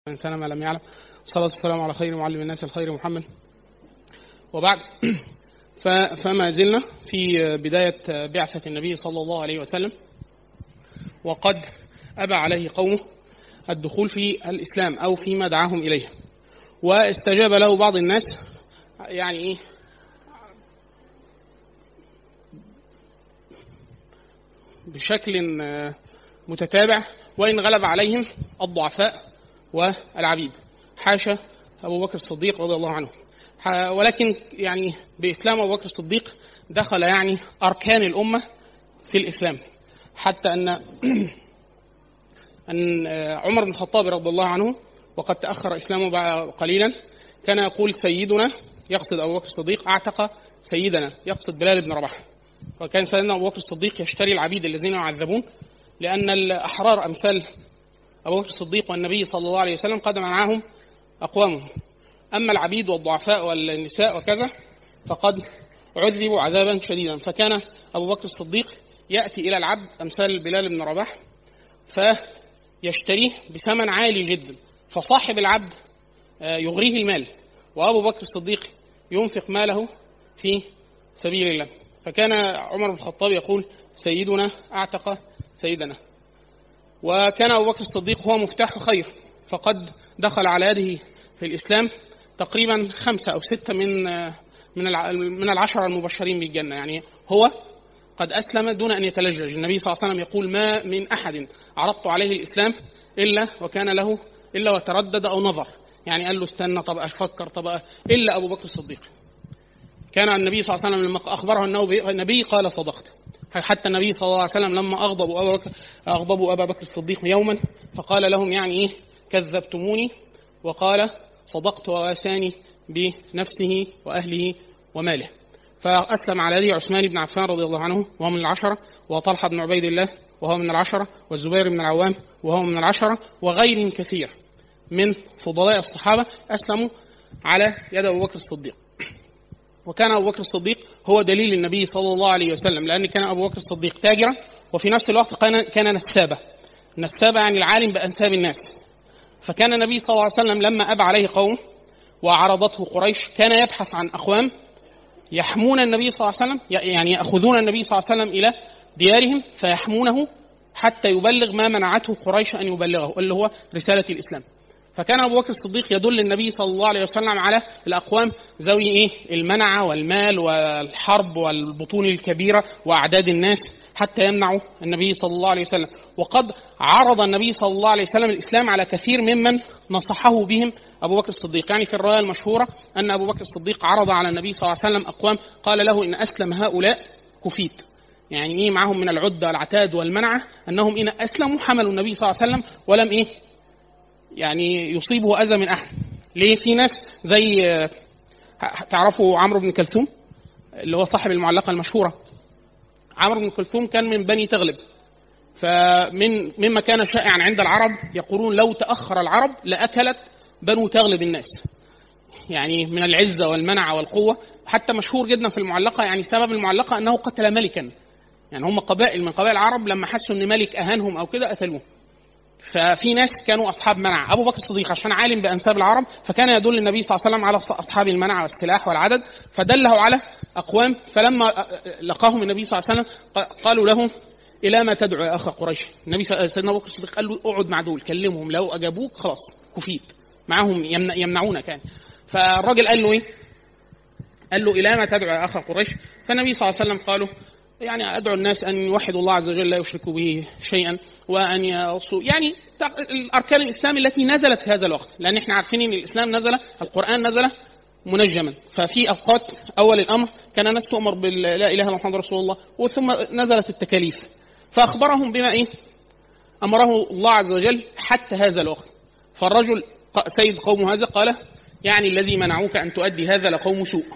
الإنسان ما لم يعلم والصلاة والسلام على خير معلم الناس الخير محمد وبعد فما زلنا في بداية بعثة النبي صلى الله عليه وسلم وقد أبى عليه قومه الدخول في الإسلام أو فيما دعاهم إليه واستجاب له بعض الناس يعني إيه بشكل متتابع وإن غلب عليهم الضعفاء والعبيد حاشا أبو بكر الصديق رضي الله عنه ولكن يعني بإسلام أبو بكر الصديق دخل يعني أركان الأمة في الإسلام حتى أن أن عمر بن الخطاب رضي الله عنه وقد تأخر إسلامه قليلا كان يقول سيدنا يقصد أبو بكر الصديق أعتق سيدنا يقصد بلال بن رباح وكان سيدنا أبو بكر الصديق يشتري العبيد الذين يعذبون لأن الأحرار أمثال أبو بكر الصديق والنبي صلى الله عليه وسلم قد منعهم أقوامهم أما العبيد والضعفاء والنساء وكذا فقد عذبوا عذابا شديدا فكان أبو بكر الصديق يأتي إلى العبد أمثال بلال بن رباح فيشتريه بثمن عالي جدا فصاحب العبد يغريه المال وأبو بكر الصديق ينفق ماله في سبيل الله فكان عمر بن الخطاب يقول سيدنا أعتق سيدنا وكان أبو بكر الصديق هو مفتاح خير فقد دخل على يده في الإسلام تقريبا خمسة أو ستة من من من العشرة المبشرين بالجنة يعني هو قد أسلم دون أن يتلجج النبي صلى الله عليه وسلم يقول ما من أحد عرضت عليه الإسلام إلا وكان له إلا وتردد أو نظر يعني قال له استنى طب أفكر طب إلا أبو بكر الصديق كان النبي صلى الله عليه وسلم لما أخبره أنه النبي قال صدقت حتى النبي صلى الله عليه وسلم لما أغضبوا أبا بكر أغضبوا أبا بكر الصديق يوما فقال لهم يعني إيه كذبتموني وقال صدقت وواساني بنفسه وأهله وماله فأسلم على يدي عثمان بن عفان رضي الله عنه وهو من العشرة وطلحة بن عبيد الله وهو من العشرة والزبير بن العوام وهو من العشرة وغير كثير من فضلاء الصحابة أسلموا على يد أبو بكر الصديق وكان أبو بكر الصديق هو دليل النبي صلى الله عليه وسلم لأن كان أبو بكر الصديق تاجرا وفي نفس الوقت كان كان نسابة نسابة يعني العالم بأنساب الناس فكان النبي صلى الله عليه وسلم لما أبى عليه قوم وعرضته قريش كان يبحث عن أقوام يحمون النبي صلى الله عليه وسلم يعني يأخذون النبي صلى الله عليه وسلم إلى ديارهم فيحمونه حتى يبلغ ما منعته قريش أن يبلغه اللي هو رسالة الإسلام فكان ابو بكر الصديق يدل النبي صلى الله عليه وسلم على الاقوام ذوي ايه المنعه والمال والحرب والبطون الكبيره واعداد الناس حتى يمنعوا النبي صلى الله عليه وسلم وقد عرض النبي صلى الله عليه وسلم الاسلام على كثير ممن نصحه بهم ابو بكر الصديق يعني في الروايه المشهوره ان ابو بكر الصديق عرض على النبي صلى الله عليه وسلم اقوام قال له ان اسلم هؤلاء كفيت يعني ايه معهم من العده والعتاد والمنعه انهم ان اسلموا حملوا النبي صلى الله عليه وسلم ولم ايه يعني يصيبه اذى من احد ليه في ناس زي تعرفوا عمرو بن كلثوم اللي هو صاحب المعلقه المشهوره عمرو بن كلثوم كان من بني تغلب فمن مما كان شائعا عند العرب يقولون لو تاخر العرب لاكلت بنو تغلب الناس يعني من العزه والمنع والقوه حتى مشهور جدا في المعلقه يعني سبب المعلقه انه قتل ملكا يعني هم قبائل من قبائل العرب لما حسوا ان ملك اهانهم او كده قتلوه ففي ناس كانوا اصحاب منع ابو بكر الصديق عشان عالم بانساب العرب فكان يدل النبي صلى الله عليه وسلم على اصحاب المنع والسلاح والعدد فدله على اقوام فلما لقاهم النبي صلى الله عليه وسلم قالوا له الى ما تدعو يا اخ قريش النبي سيدنا ابو بكر الصديق قال له اقعد مع دول كلمهم لو اجابوك خلاص كفيت معاهم يمنعونك يعني فالراجل قال له ايه قال له الى ما تدعو يا اخ قريش فالنبي صلى الله عليه وسلم قالوا يعني ادعو الناس ان يوحدوا الله عز وجل لا يشركوا به شيئا وان يصوا يعني الاركان الاسلام التي نزلت في هذا الوقت لان احنا عارفين ان الاسلام نزل القران نزل منجما ففي اوقات اول الامر كان الناس تؤمر بلا اله الا محمد رسول الله وثم نزلت التكاليف فاخبرهم بما ايه امره الله عز وجل حتى هذا الوقت فالرجل سيد قوم هذا قال يعني الذي منعوك ان تؤدي هذا لقوم سوء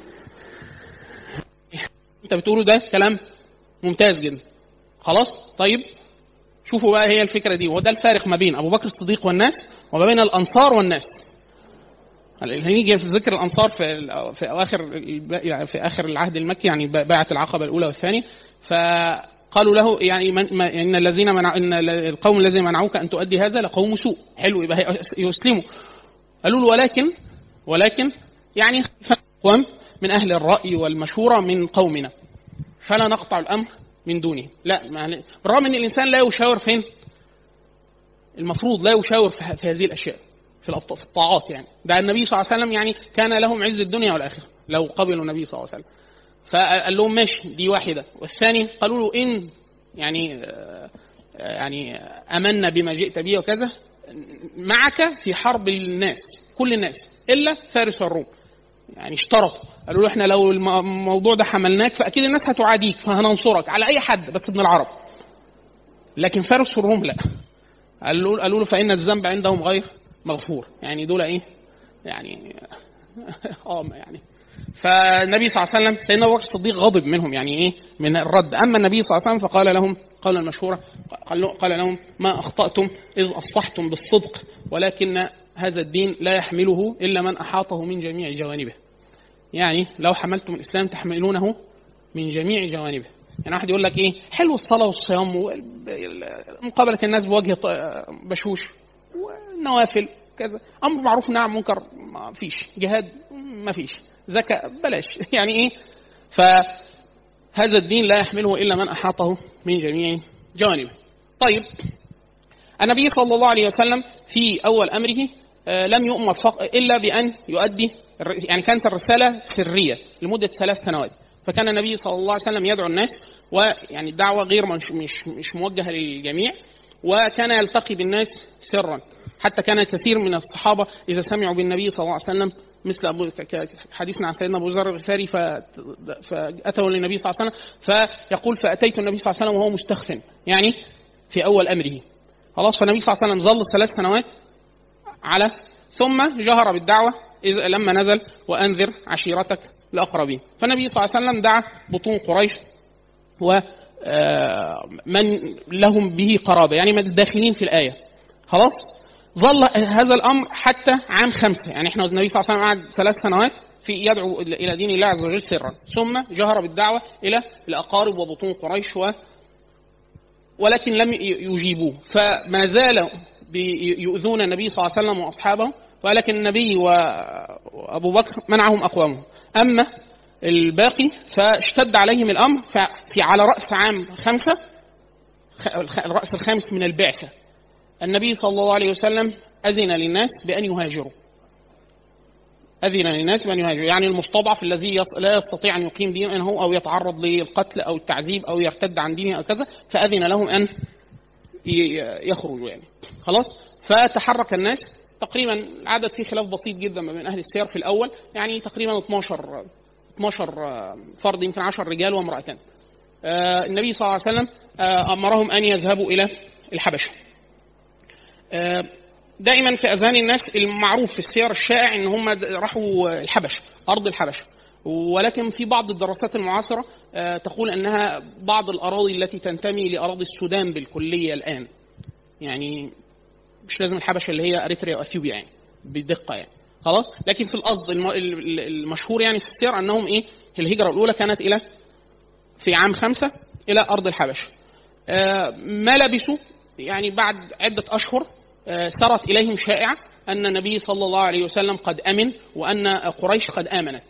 انت بتقوله ده كلام ممتاز جدا خلاص طيب شوفوا بقى هي الفكره دي وده الفارق ما بين ابو بكر الصديق والناس وما بين الانصار والناس هنيجي في ذكر الانصار في في اواخر في اخر العهد المكي يعني بيعه العقبه الاولى والثانيه ف قالوا له يعني من ما ان الذين منع ان القوم الذين منعوك ان تؤدي هذا لقوم سوء حلو يبقى يسلموا قالوا له ولكن ولكن يعني قوم من اهل الراي والمشوره من قومنا فلا نقطع الامر من دونه لا يعني بالرغم ان الانسان لا يشاور فين المفروض لا يشاور في هذه الاشياء في في الطاعات يعني ده النبي صلى الله عليه وسلم يعني كان لهم عز الدنيا والاخره لو قبلوا النبي صلى الله عليه وسلم فقال لهم ماشي دي واحده والثاني قالوا له ان يعني يعني امنا بما جئت به وكذا معك في حرب الناس كل الناس الا فارس والروم يعني اشترطوا قالوا له احنا لو الموضوع ده حملناك فاكيد الناس هتعاديك فهننصرك على اي حد بس ابن العرب لكن فارس والروم لا قالوا قالوا له فان الذنب عندهم غير مغفور يعني دول ايه يعني اه يعني فالنبي صلى الله عليه وسلم سيدنا ابو بكر الصديق غضب منهم يعني ايه من الرد اما النبي صلى الله عليه وسلم فقال لهم قولا مشهورا قال لهم ما اخطاتم اذ افصحتم بالصدق ولكن هذا الدين لا يحمله الا من احاطه من جميع جوانبه يعني لو حملتم الاسلام تحملونه من جميع جوانبه يعني واحد يقول لك ايه حلو الصلاه والصيام مقابله الناس بوجه بشوش والنوافل كذا امر معروف نعم منكر ما فيش جهاد ما فيش زكاه بلاش يعني ايه فهذا الدين لا يحمله الا من احاطه من جميع جوانبه طيب النبي صلى الله عليه وسلم في اول امره لم يؤمر الا بان يؤدي يعني كانت الرساله سريه لمده ثلاث سنوات فكان النبي صلى الله عليه وسلم يدعو الناس ويعني الدعوه غير مش مش مش موجهه للجميع وكان يلتقي بالناس سرا حتى كان كثير من الصحابه اذا سمعوا بالنبي صلى الله عليه وسلم مثل أبو حديثنا عن سيدنا ابو ذر الغفاري فاتوا للنبي صلى الله عليه وسلم فيقول فاتيت النبي صلى الله عليه وسلم وهو مستخف يعني في اول امره خلاص فالنبي صلى الله عليه وسلم ظل ثلاث سنوات على ثم جهر بالدعوه إذ لما نزل وانذر عشيرتك الاقربين فالنبي صلى الله عليه وسلم دعا بطون قريش و من لهم به قرابه يعني من الداخلين في الايه خلاص ظل هذا الامر حتى عام خمسه يعني احنا النبي صلى الله عليه وسلم قعد ثلاث سنوات في يدعو الى دين الله عز وجل سرا ثم جهر بالدعوه الى الاقارب وبطون قريش و ولكن لم يجيبوه فما زالوا يؤذون النبي صلى الله عليه وسلم واصحابه ولكن النبي وابو بكر منعهم اقوامهم اما الباقي فاشتد عليهم الامر في على راس عام خمسه الراس الخامس من البعثه النبي صلى الله عليه وسلم اذن للناس بان يهاجروا اذن للناس بان يهاجروا يعني المستضعف الذي لا يستطيع ان يقيم دينه او يتعرض للقتل او التعذيب او يرتد عن دينه او كذا فاذن لهم ان يخرجوا يعني خلاص فتحرك الناس تقريبا العدد فيه خلاف بسيط جدا ما بين اهل السير في الاول يعني تقريبا 12 12 فرد يمكن 10 رجال وامرأتان آه النبي صلى الله عليه وسلم آه امرهم ان يذهبوا الى الحبشه آه دائما في اذهان الناس المعروف في السير الشائع ان هم راحوا الحبشه ارض الحبشه ولكن في بعض الدراسات المعاصره تقول انها بعض الاراضي التي تنتمي لاراضي السودان بالكليه الان يعني مش لازم الحبشه اللي هي اريتريا واثيوبيا يعني بدقه يعني خلاص لكن في القصد المشهور يعني في السير انهم ايه الهجره الاولى كانت الى في عام خمسه الى ارض الحبشه ما لبثوا يعني بعد عده اشهر سرت اليهم شائعه ان النبي صلى الله عليه وسلم قد امن وان قريش قد امنت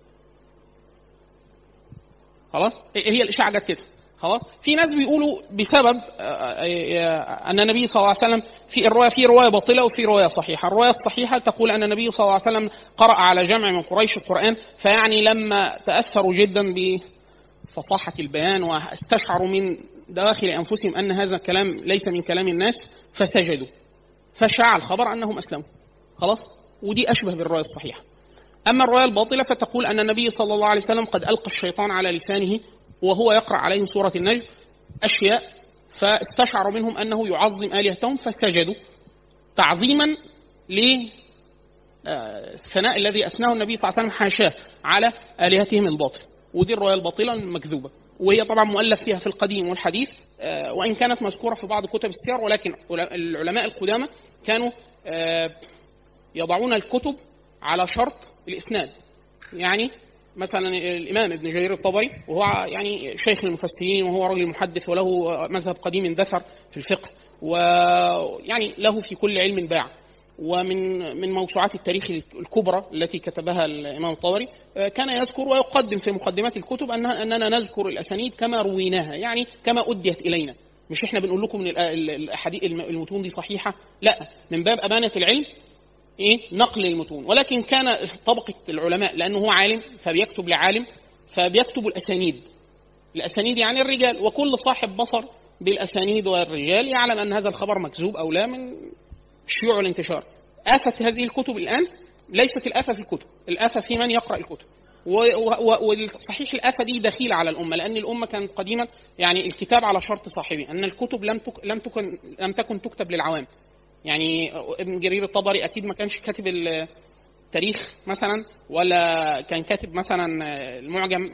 خلاص هي الاشاعه جت كده خلاص في ناس بيقولوا بسبب ان النبي صلى الله عليه وسلم في الروايه في روايه باطله وفي روايه صحيحه، الروايه الصحيحه تقول ان النبي صلى الله عليه وسلم قرأ على جمع من قريش القرآن فيعني لما تأثروا جدا بفصاحة البيان واستشعروا من داخل انفسهم ان هذا الكلام ليس من كلام الناس فسجدوا فشاع الخبر انهم اسلموا خلاص ودي اشبه بالروايه الصحيحه اما الروايه الباطله فتقول ان النبي صلى الله عليه وسلم قد القى الشيطان على لسانه وهو يقرا عليهم سوره النجم اشياء فاستشعروا منهم انه يعظم الهتهم فسجدوا تعظيما ل الثناء الذي اثناه النبي صلى الله عليه وسلم حاشاه على الهتهم الباطل ودي الروايه الباطله المكذوبه وهي طبعا مؤلف فيها في القديم والحديث وان كانت مذكوره في بعض كتب السير ولكن العلماء القدامى كانوا يضعون الكتب على شرط الاسناد يعني مثلا الامام ابن جرير الطبري وهو يعني شيخ المفسرين وهو رجل محدث وله مذهب قديم اندثر في الفقه ويعني له في كل علم باع ومن من موسوعات التاريخ الكبرى التي كتبها الامام الطبري كان يذكر ويقدم في مقدمات الكتب اننا نذكر الاسانيد كما رويناها يعني كما اديت الينا مش احنا بنقول لكم ان الاحاديث المتون دي صحيحه لا من باب امانه العلم ايه نقل المتون ولكن كان طبقه العلماء لانه هو عالم فبيكتب لعالم فبيكتب الاسانيد الاسانيد يعني الرجال وكل صاحب بصر بالاسانيد والرجال يعلم ان هذا الخبر مكذوب او لا من شيوع الانتشار آفة هذه الكتب الآن ليست الآفة في الكتب الآفة في من يقرأ الكتب وصحيح الآفة دي دخيلة على الأمة لأن الأمة كانت قديما يعني الكتاب على شرط صاحبه أن الكتب لم تك لم تكن لم تكن تكتب للعوام يعني ابن جرير الطبري أكيد ما كانش كاتب التاريخ مثلا ولا كان كاتب مثلا المعجم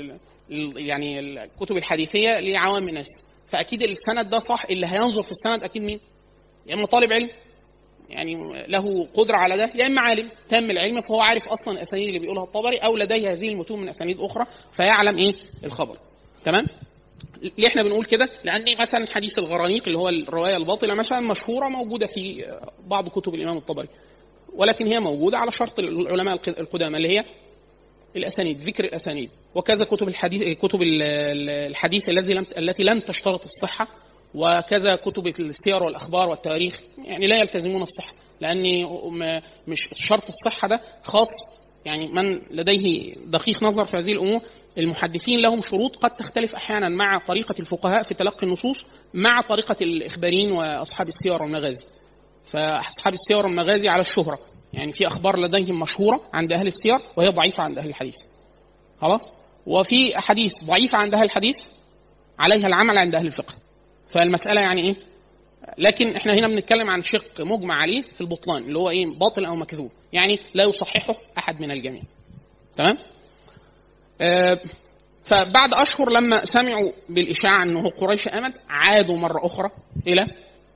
يعني الكتب الحديثية لعوام الناس فأكيد السند ده صح اللي هينظر في السند أكيد مين؟ يا إما طالب علم يعني له قدرة على ده يا إما عالم تم العلم فهو عارف أصلا الأسانيد اللي بيقولها الطبري أو لديه هذه المتون من أسانيد أخرى فيعلم إيه الخبر تمام ليه احنا بنقول كده؟ لأن مثلا حديث الغرانيق اللي هو الرواية الباطلة مثلا مشهورة موجودة في بعض كتب الإمام الطبري ولكن هي موجودة على شرط العلماء القدامى اللي هي الأسانيد ذكر الأسانيد وكذا كتب الحديث كتب الحديث الذي لم التي لم تشترط الصحة وكذا كتب السير والاخبار والتاريخ يعني لا يلتزمون الصحه لان مش شرط الصحه ده خاص يعني من لديه دقيق نظر في هذه الامور المحدثين لهم شروط قد تختلف احيانا مع طريقه الفقهاء في تلقي النصوص مع طريقه الاخباريين واصحاب السير والمغازي فاصحاب السير والمغازي على الشهره يعني في اخبار لديهم مشهوره عند اهل السير وهي ضعيفه عند اهل الحديث خلاص وفي احاديث ضعيفه عند اهل الحديث عليها العمل عند اهل الفقه فالمساله يعني ايه لكن احنا هنا بنتكلم عن شق مجمع عليه في البطلان اللي هو ايه باطل او مكذوب يعني لا يصححه احد من الجميع تمام آه فبعد اشهر لما سمعوا بالاشاعه انه قريش امد عادوا مره اخرى الى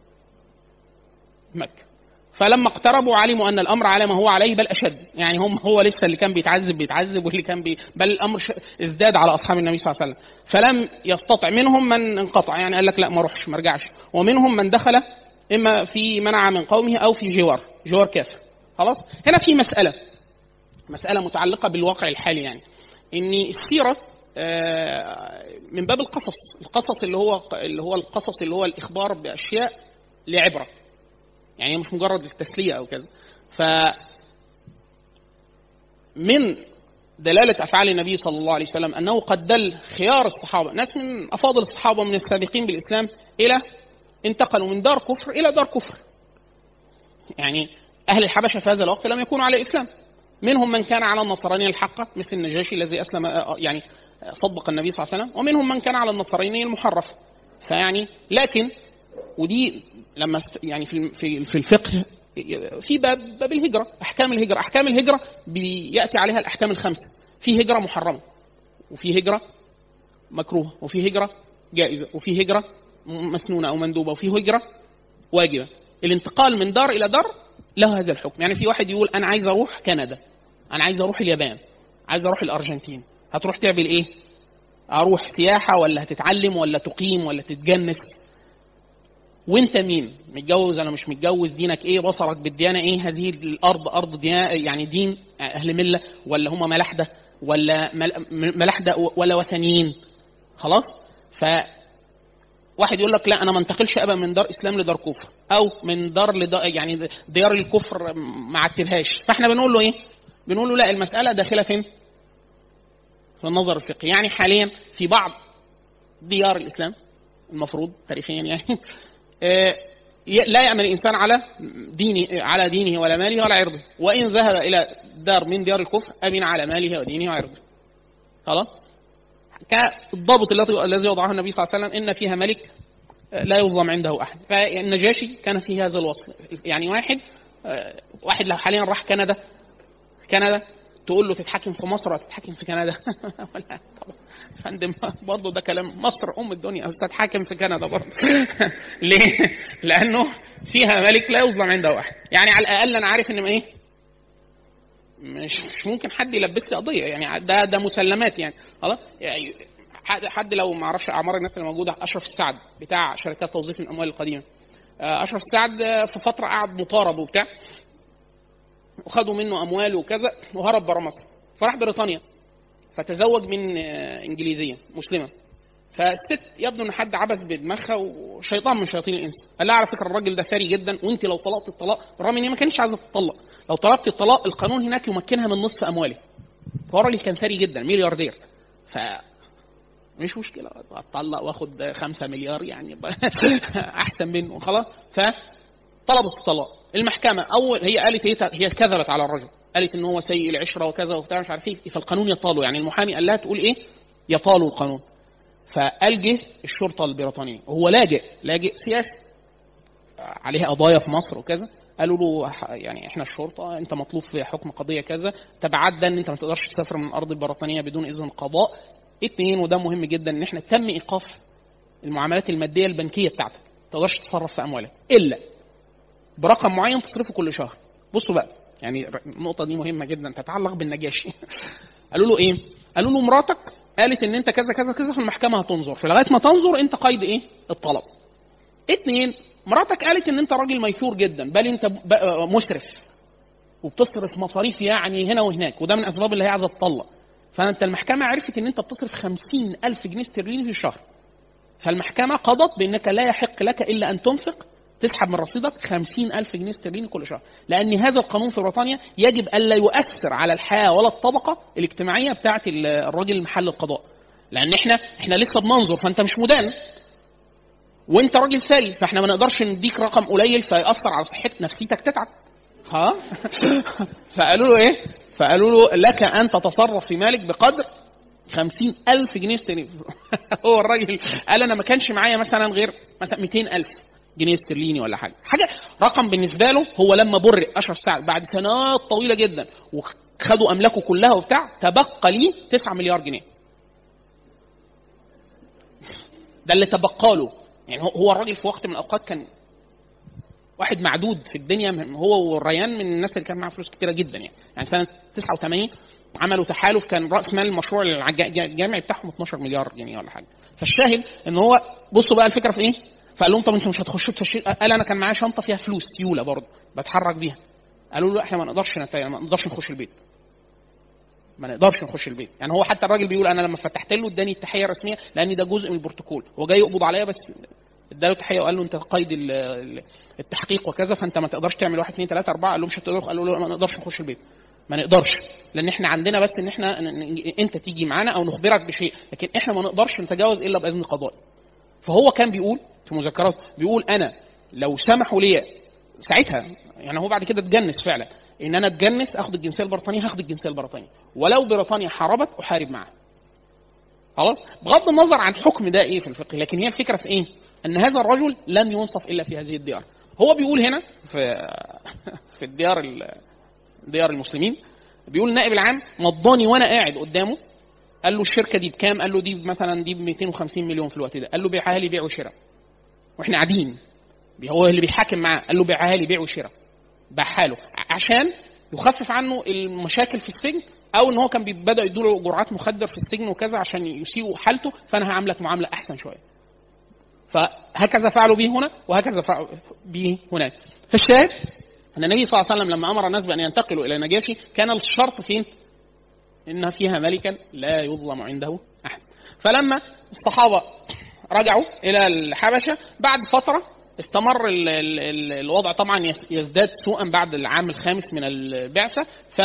مكه فلما اقتربوا علموا ان الامر على ما هو عليه بل اشد يعني هم هو لسه اللي كان بيتعذب بيتعذب واللي كان بي بل الامر ازداد على اصحاب النبي صلى الله عليه وسلم فلم يستطع منهم من انقطع يعني قال لك لا ما اروحش ما ارجعش ومنهم من دخل اما في منع من قومه او في جوار جوار كافر خلاص هنا في مساله مساله متعلقه بالواقع الحالي يعني ان السيره من باب القصص القصص اللي هو اللي هو القصص اللي هو الاخبار باشياء لعبره يعني مش مجرد التسليه او كذا ف من دلالة أفعال النبي صلى الله عليه وسلم أنه قد دل خيار الصحابة ناس من أفاضل الصحابة من السابقين بالإسلام إلى انتقلوا من دار كفر إلى دار كفر يعني أهل الحبشة في هذا الوقت لم يكونوا على الإسلام منهم من كان على النصرانية الحقة مثل النجاشي الذي أسلم يعني صدق النبي صلى الله عليه وسلم ومنهم من كان على النصرانية المحرفة فيعني لكن ودي لما يعني في في في الفقه في باب باب الهجره احكام الهجره احكام الهجره بياتي عليها الاحكام الخمسه في هجره محرمه وفي هجره مكروهه وفي هجره جائزه وفي هجره مسنونه او مندوبه وفي هجره واجبه الانتقال من دار الى دار له هذا الحكم يعني في واحد يقول انا عايز اروح كندا انا عايز اروح اليابان عايز اروح الارجنتين هتروح تعمل ايه اروح سياحه ولا هتتعلم ولا تقيم ولا تتجنس وانت مين متجوز ولا مش متجوز دينك ايه بصرك بالديانه ايه هذه الارض ارض ديانة يعني دين اهل مله ولا هم ملاحده ولا ملاحده ولا وثنيين خلاص ف واحد يقول لك لا انا ما انتقلش ابدا من دار اسلام لدار كفر او من دار لدار يعني ديار الكفر ما عتبهاش فاحنا بنقول له ايه بنقول له لا المساله داخله فين في النظر الفقهي يعني حاليا في بعض ديار الاسلام المفروض تاريخيا يعني لا يأمن الإنسان على دينه على دينه ولا ماله ولا عرضه وإن ذهب إلى دار من ديار الكفر أمن على ماله ودينه وعرضه خلاص كالضابط الذي وضعه النبي صلى الله عليه وسلم إن فيها ملك لا يظلم عنده أحد فالنجاشي كان في هذا الوصف يعني واحد واحد لو حاليا راح كندا كندا تقول له تتحكم في مصر ولا تتحكم في كندا ولا طبعا فندم برضه ده كلام مصر ام الدنيا بس تتحكم في كندا برضه ليه؟ لانه فيها ملك لا يظلم عنده احد يعني على الاقل انا عارف ان ايه مش مش ممكن حد يلبس لي قضيه يعني ده ده مسلمات يعني خلاص يعني حد- حد لو ما اعرفش اعمار الناس اللي موجوده اشرف السعد بتاع شركات توظيف الاموال القديمه آه، اشرف السعد آه، في فتره قعد مطارد وبتاع وخدوا منه اموال وكذا وهرب بره مصر فراح بريطانيا فتزوج من آه، انجليزيه مسلمه فالست يبدو ان حد عبث بدماغها وشيطان من شياطين الانس قال لها على فكره الراجل ده ثري جدا وانت لو طلقت الطلاق بالرغم ان هي ما كانتش عايزه تطلق لو طلبت الطلاق القانون هناك يمكنها من نصف امواله فهو الراجل كان ثري جدا ملياردير ف مش مشكله اتطلق واخد خمسة مليار يعني يبقى احسن منه خلاص فطلبت الطلاق المحكمه اول هي قالت ايه هي كذبت على الرجل قالت ان هو سيء العشره وكذا وبتاع مش عارف ايه فالقانون يطاله يعني المحامي قال لها تقول ايه يطالوا القانون فألجه الشرطة البريطانية وهو لاجئ لاجئ سياسي عليه قضايا في مصر وكذا قالوا له ح- يعني احنا الشرطه انت مطلوب في حكم قضيه كذا تبعدى ان انت ما تقدرش تسافر من الارض البريطانيه بدون اذن قضاء اثنين وده مهم جدا ان احنا تم ايقاف المعاملات الماديه البنكيه بتاعتك ما تقدرش تتصرف في اموالك الا برقم معين تصرفه كل شهر بصوا بقى يعني النقطه دي مهمه جدا تتعلق بالنجاشي قالوا له ايه قالوا له مراتك قالت ان انت كذا كذا كذا في المحكمه هتنظر فلغايه ما تنظر انت قيد ايه الطلب اتنين مراتك قالت ان انت راجل ميسور جدا بل انت ب- مسرف وبتصرف مصاريف يعني هنا وهناك وده من اسباب اللي هي عايزه تطلق فانت المحكمه عرفت ان انت بتصرف خمسين الف جنيه استرليني في الشهر فالمحكمه قضت بانك لا يحق لك الا ان تنفق تسحب من رصيدك خمسين ألف جنيه استرليني كل شهر لأن هذا القانون في بريطانيا يجب ألا يؤثر على الحياة ولا الطبقة الاجتماعية بتاعة الراجل محل القضاء لأن احنا احنا لسه بننظر فأنت مش مدان وانت راجل ثري فاحنا ما نقدرش نديك رقم قليل فيأثر على صحتك نفسيتك تتعب ها فقالوا له ايه فقالوا له لك ان تتصرف في مالك بقدر خمسين ألف جنيه استرليني هو الراجل قال أنا ما كانش معايا مثلا غير مثلا 200 ألف جنيه استرليني ولا حاجة حاجة رقم بالنسبة له هو لما برئ أشرف سعد بعد سنوات طويلة جدا وخدوا أملاكه كلها وبتاع تبقى ليه 9 مليار جنيه ده اللي تبقى له يعني هو- هو الراجل في وقت من الأوقات كان واحد معدود في الدنيا هو والريان من الناس اللي كان معاه فلوس كتيره جدا يعني يعني سنه 89 عملوا تحالف كان راس مال المشروع العج- الجامعي بتاعهم 12 مليار جنيه ولا حاجه فالشاهد ان هو بصوا بقى الفكره في ايه فقال لهم طب انتوا مش هتخشوا التشريع قال انا كان معايا شنطه فيها فلوس سيوله برضه بتحرك بيها قالوا له لا احنا ما نقدرش نت- ما نقدرش نخش البيت ما نقدرش نخش البيت يعني هو حتى الراجل بيقول انا لما فتحت له اداني التحيه الرسميه لان ده جزء من البروتوكول هو جاي يقبض عليا بس اداله تحيه وقال له انت قيد ال- ال- التحقيق وكذا فانت ما تقدرش تعمل واحد اثنين ثلاثه اربعه قال له مش هتقدر قالوا له ما نقدرش نخش البيت ما نقدرش لان احنا عندنا بس ان احنا ن- ن- انت تيجي معانا او نخبرك بشيء لكن احنا ما نقدرش نتجاوز الا باذن قضائي فهو كان بيقول في مذكراته بيقول انا لو سمحوا لي ساعتها يعني هو بعد كده اتجنس فعلا ان انا اتجنس اخد الجنسيه البريطانيه هاخد الجنسيه البريطانيه ولو بريطانيا حاربت احارب معها خلاص بغض النظر عن حكم ده ايه في الفقه لكن هي الفكره في ايه ان هذا الرجل لم ينصف الا في هذه الديار هو بيقول هنا في في الديار ال- ديار المسلمين بيقول النائب العام مضاني وانا قاعد قدامه قال له الشركه دي بكام قال له دي مثلا دي ب 250 مليون في الوقت ده قال له بيعها لي بيع وشراء واحنا قاعدين هو اللي بيحاكم معاه قال له بيعها لي بيع وشراء باعها له عشان يخفف عنه المشاكل في السجن او ان هو كان بدا يدوا له جرعات مخدر في السجن وكذا عشان يسيئوا حالته فانا هعاملك معامله احسن شويه فهكذا فعلوا به هنا وهكذا فعلوا به هناك فالشاهد ان النبي صلى الله عليه وسلم لما امر الناس بان ينتقلوا الى نجاشي كان الشرط فين؟ ان فيها ملكا لا يظلم عنده احد فلما الصحابه رجعوا الى الحبشه بعد فتره استمر ال ال ال الوضع طبعا يس- يزداد سوءا بعد العام الخامس من البعثه ف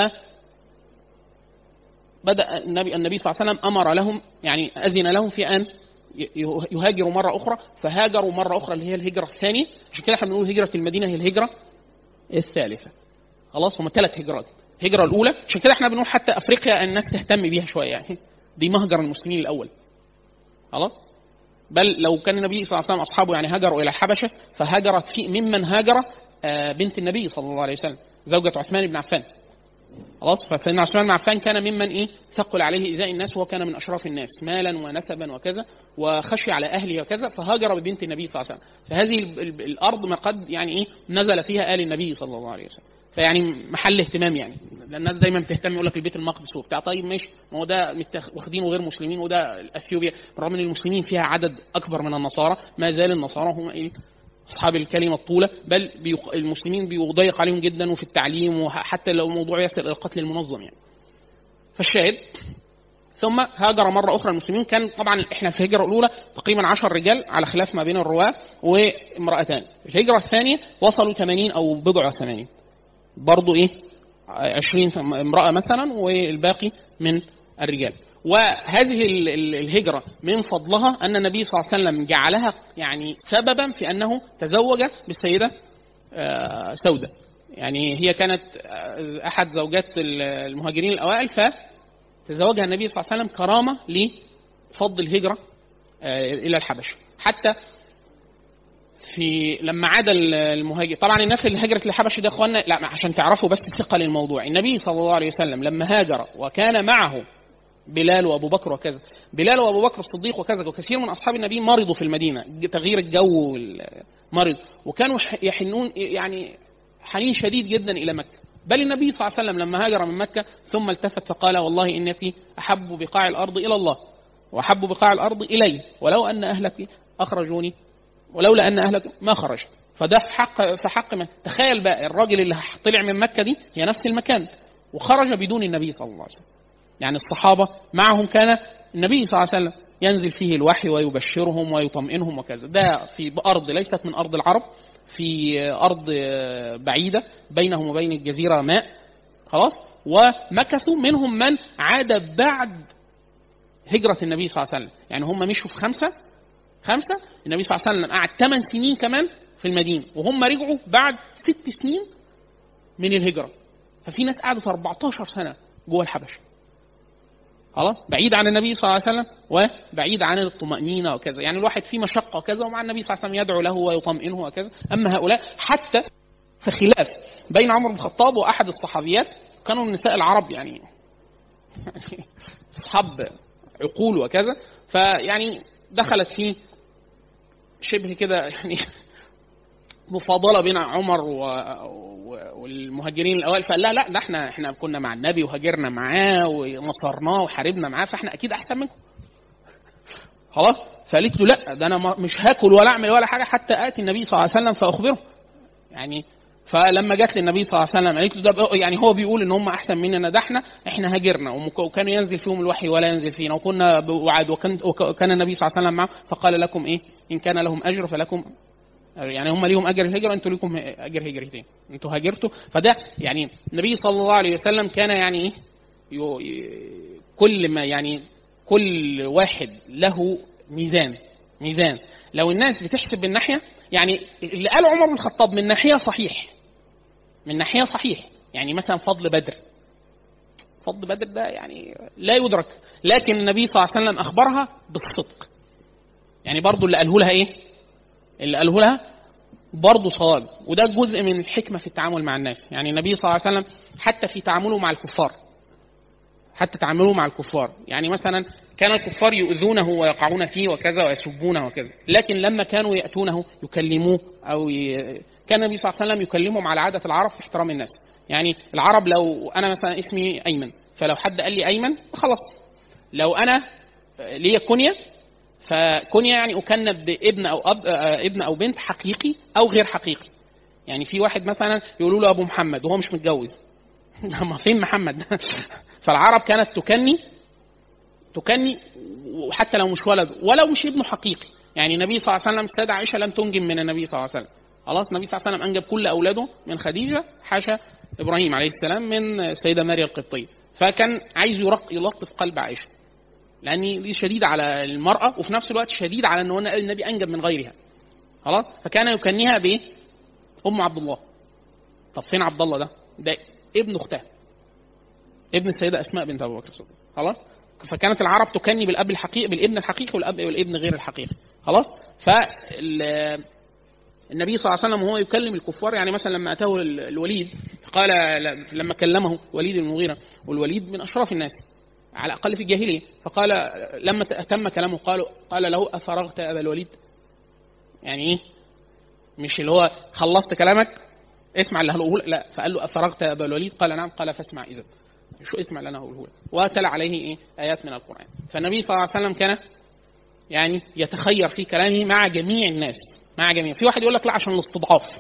بدا النبي النبي صلى الله عليه وسلم امر لهم يعني اذن لهم في ان ي- يهاجروا مره اخرى فهاجروا مره اخرى اللي هي الهجره الثانيه عشان كده احنا بنقول هجره المدينه هي الهجره الثالثه خلاص هم ثلاث هجرات الهجره الاولى عشان كده احنا بنقول حتى افريقيا الناس تهتم بيها شويه يعني دي مهجر المسلمين الاول خلاص بل لو كان النبي صلى الله عليه وسلم اصحابه يعني هاجروا الى الحبشه فهاجرت في ممن هاجر آه، بنت النبي صلى الله عليه وسلم زوجة عثمان بن عفان خلاص فسيدنا عثمان بن عفان كان ممن ايه ثقل عليه ايذاء الناس وهو كان من اشراف الناس مالا ونسبا وكذا وخشي على اهله وكذا فهاجر ببنت النبي صلى الله عليه وسلم فهذه ال- ال- الارض ما قد يعني ايه نزل فيها ال النبي صلى الله عليه وسلم فيعني محل اهتمام يعني الناس دايما بتهتم يقول لك البيت المقدس وبتاع طيب ماشي ما هو ده متخ- واخدينه غير مسلمين وده اثيوبيا بالرغم ان المسلمين فيها عدد اكبر من النصارى ما زال النصارى هم ايه اصحاب الكلمه الطوله بل بيق... المسلمين بيضيق عليهم جدا وفي التعليم وحتى لو موضوع يصل الى القتل المنظم يعني فالشاهد ثم هاجر مرة أخرى المسلمين كان طبعا احنا في الهجرة الأولى تقريبا 10 رجال على خلاف ما بين الرواة وامرأتان الهجرة الثانية وصلوا 80 أو بضع وثمانين برضو إيه 20 امرأة مثلا والباقي من الرجال وهذه ال- ال- الهجرة من فضلها أن النبي صلى الله عليه وسلم جعلها يعني سببا في أنه تزوج بالسيدة آه، سودة يعني هي كانت آه، أحد زوجات ال- المهاجرين الأوائل ف تزوجها النبي صلى الله عليه وسلم كرامه لفضل الهجره آه، الى الحبشه حتى في لما عاد المهاجر طبعا الناس اللي هجرت للحبشه ده اخوانا لا عشان تعرفوا بس ثقه للموضوع النبي صلى الله عليه وسلم لما هاجر وكان معه بلال وابو بكر وكذا بلال وابو بكر الصديق وكذا وكثير من اصحاب النبي مرضوا في المدينه تغيير الجو والمرض وكانوا يحنون يعني حنين شديد جدا الى مكه بل النبي صلى الله عليه وسلم لما هاجر من مكه ثم التفت فقال والله انك احب بقاع الارض الى الله واحب بقاع الارض الي ولو ان اهلك اخرجوني ولولا ان اهلك ما خرجت فده في حق في حق من تخيل بقى الراجل اللي طلع من مكه دي هي نفس المكان وخرج بدون النبي صلى الله عليه وسلم يعني الصحابه معهم كان النبي صلى الله عليه وسلم ينزل فيه الوحي ويبشرهم ويطمئنهم وكذا ده في ارض ليست من ارض العرب في ارض بعيده بينهم وبين الجزيره ماء خلاص ومكثوا منهم من عاد بعد هجره النبي صلى الله عليه وسلم يعني هم مشوا في خمسه خمسه النبي صلى الله عليه وسلم قعد ثمان سنين كمان في المدينه وهم رجعوا بعد ست سنين من الهجره ففي ناس قعدت 14 سنه جوه الحبشه خلاص بعيد عن النبي صلى الله عليه وسلم وبعيد عن الطمأنينة وكذا يعني الواحد في مشقة وكذا ومع النبي صلى الله عليه وسلم يدعو له ويطمئنه وكذا أما هؤلاء حتى في خلاف بين عمر بن الخطاب وأحد الصحابيات كانوا من نساء العرب يعني أصحاب عقول وكذا فيعني دخلت فيه شبه كده يعني مفاضله بين عمر و... و... والمهاجرين الاوائل فقال لا لا ده احنا احنا كنا مع النبي وهاجرنا معاه ونصرناه وحاربنا معاه فاحنا اكيد احسن منكم. خلاص؟ فقالت له لا ده انا مش هاكل ولا اعمل ولا حاجه حتى اتي النبي صلى الله عليه وسلم فاخبره. يعني فلما جت للنبي صلى الله عليه وسلم قالت له ده يعني هو بيقول ان هم احسن مننا ده احنا احنا هاجرنا وكانوا ينزل فيهم الوحي ولا ينزل فينا وكنا وعد وكان وكان النبي صلى الله عليه وسلم معه فقال لكم ايه ان كان لهم اجر فلكم يعني هم ليهم اجر الهجره انتوا ليكم اجر هجرتين انتوا هاجرتوا فده يعني النبي صلى الله عليه وسلم كان يعني ايه كل ما يعني كل واحد له ميزان ميزان لو الناس بتحسب بالناحيه يعني اللي قاله عمر بن الخطاب من ناحيه صحيح من ناحيه صحيح يعني مثلا فضل بدر فضل بدر ده يعني لا يدرك لكن النبي صلى الله عليه وسلم اخبرها بالصدق يعني برضو اللي قاله لها ايه اللي قاله لها برضه صواب وده جزء من الحكمه في التعامل مع الناس يعني النبي صلى الله عليه وسلم حتى في تعامله مع الكفار حتى تعامله مع الكفار يعني مثلا كان الكفار يؤذونه ويقعون فيه وكذا ويسبونه وكذا لكن لما كانوا ياتونه يكلموه او ي... كان النبي صلى الله عليه وسلم يكلمهم على عاده العرب في احترام الناس يعني العرب لو انا مثلا اسمي ايمن فلو حد قال لي ايمن خلاص لو انا ليا كنيه فكنية يعني أكنب بابن أو أب ابن أو بنت حقيقي أو غير حقيقي. يعني في واحد مثلا يقولوا له أبو محمد وهو مش متجوز. ما فين محمد؟ فالعرب كانت تكني تكني وحتى لو مش ولد ولو مش ابنه حقيقي. يعني النبي صلى الله عليه وسلم السيدة عائشة لم تنجب من النبي صلى الله عليه وسلم. خلاص النبي صلى الله عليه وسلم أنجب كل أولاده من خديجة حاشا إبراهيم عليه السلام من السيدة ماريا القبطية. فكان عايز يرق يلطف قلب عائشة. لان دي شديد على المراه وفي نفس الوقت شديد على ان هو النبي انجب من غيرها خلاص فكان يكنيها بايه ام عبد الله طب فين عبد الله ده ده ابن اختها ابن السيده اسماء بنت ابو بكر الصديق خلاص فكانت العرب تكني بالاب الحقيقي بالابن الحقيقي والاب والابن غير الحقيقي خلاص ف النبي صلى الله عليه وسلم وهو يكلم الكفار يعني مثلا لما اتاه الوليد قال لما كلمه وليد بن المغيره والوليد من اشراف الناس على الاقل في الجاهليه فقال لما تم كلامه قالوا قال له افرغت يا ابا الوليد يعني ايه مش اللي هو خلصت كلامك اسمع اللي هقوله لا فقال له افرغت يا ابا الوليد قال نعم قال فاسمع اذا شو اسمع اللي انا هقوله لك وتلا عليه ايه ايات من القران فالنبي صلى الله عليه وسلم كان يعني يتخير في كلامه مع جميع الناس مع جميع في واحد يقول لك لا عشان الاستضعاف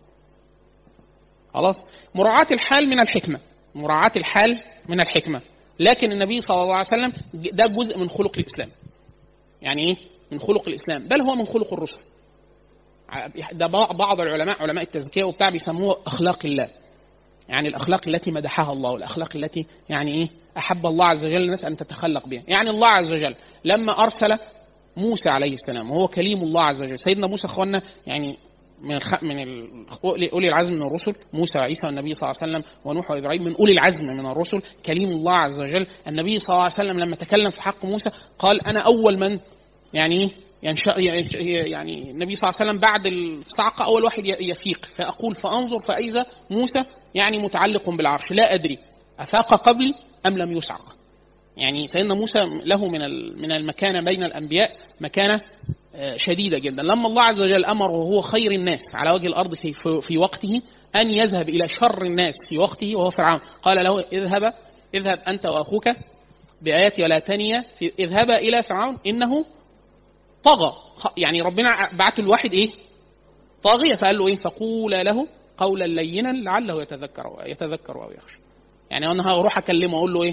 خلاص مراعاة الحال من الحكمة مراعاة الحال من الحكمة لكن النبي صلى الله عليه وسلم ده جزء من خلق الإسلام يعني إيه؟ من خلق الإسلام بل هو من خلق الرسل ده بعض العلماء علماء التزكية وبتاع بيسموه أخلاق الله يعني الأخلاق التي مدحها الله والأخلاق التي يعني إيه أحب الله عز وجل الناس أن تتخلق بها يعني الله عز وجل لما أرسل موسى عليه السلام وهو كليم الله عز وجل سيدنا موسى اخوانا يعني من الخ... من ال... اولي العزم من الرسل موسى وعيسى والنبي صلى الله عليه وسلم ونوح وابراهيم من اولي العزم من الرسل كليم الله عز وجل النبي صلى الله عليه وسلم لما تكلم في حق موسى قال انا اول من يعني ينشأ يعني النبي صلى الله عليه وسلم بعد الصعقة أول واحد يفيق فأقول فأنظر فإذا موسى يعني متعلق بالعرش لا أدري أفاق قبلي أم لم يصعق يعني سيدنا موسى له من من المكانة بين الأنبياء مكانة شديدة جدا لما الله عز وجل أمره وهو خير الناس على وجه الأرض في, في وقته أن يذهب إلى شر الناس في وقته وهو فرعون قال له اذهب اذهب أنت وأخوك بآياتي ولا تنيا اذهبا إلى فرعون إنه طغى يعني ربنا بعت الواحد إيه طاغية فقال له إيه فقول له قولا لينا لعله يتذكر أو يتذكر أو يخشى يعني أنا هروح أكلمه أقول له إيه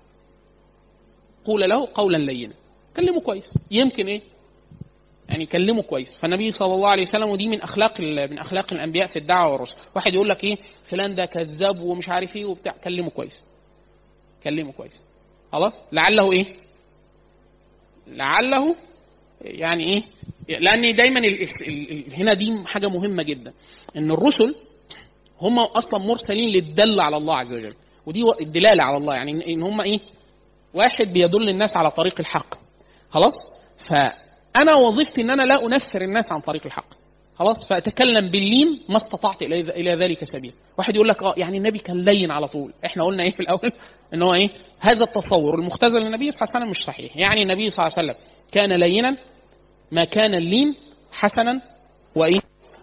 قول له قولا لينا كلمه كويس يمكن ايه يعني كلمه كويس فالنبي صلى الله عليه وسلم ودي من اخلاق من اخلاق الانبياء في الدعوه والرسل واحد يقول لك ايه فلان ده كذاب ومش عارف ايه وبتاع كلمه كويس كلمه كويس خلاص لعله ايه لعله يعني ايه لان دايما ال ال هنا دي حاجه مهمه جدا ان الرسل هم اصلا مرسلين للدل على الله عز وجل ودي الدلاله على الله يعني ان هم ايه واحد بيدل الناس على طريق الحق خلاص فانا وظيفتي ان انا لا انفر الناس عن طريق الحق خلاص فاتكلم باللين ما استطعت الى الى ذلك سبيل واحد يقول لك اه يعني النبي كان لين على طول احنا قلنا ايه في الاول ان هو ايه هذا التصور المختزل للنبي صلى الله عليه وسلم مش صحيح يعني النبي صلى الله عليه وسلم كان لينا ما كان اللين حسنا وايه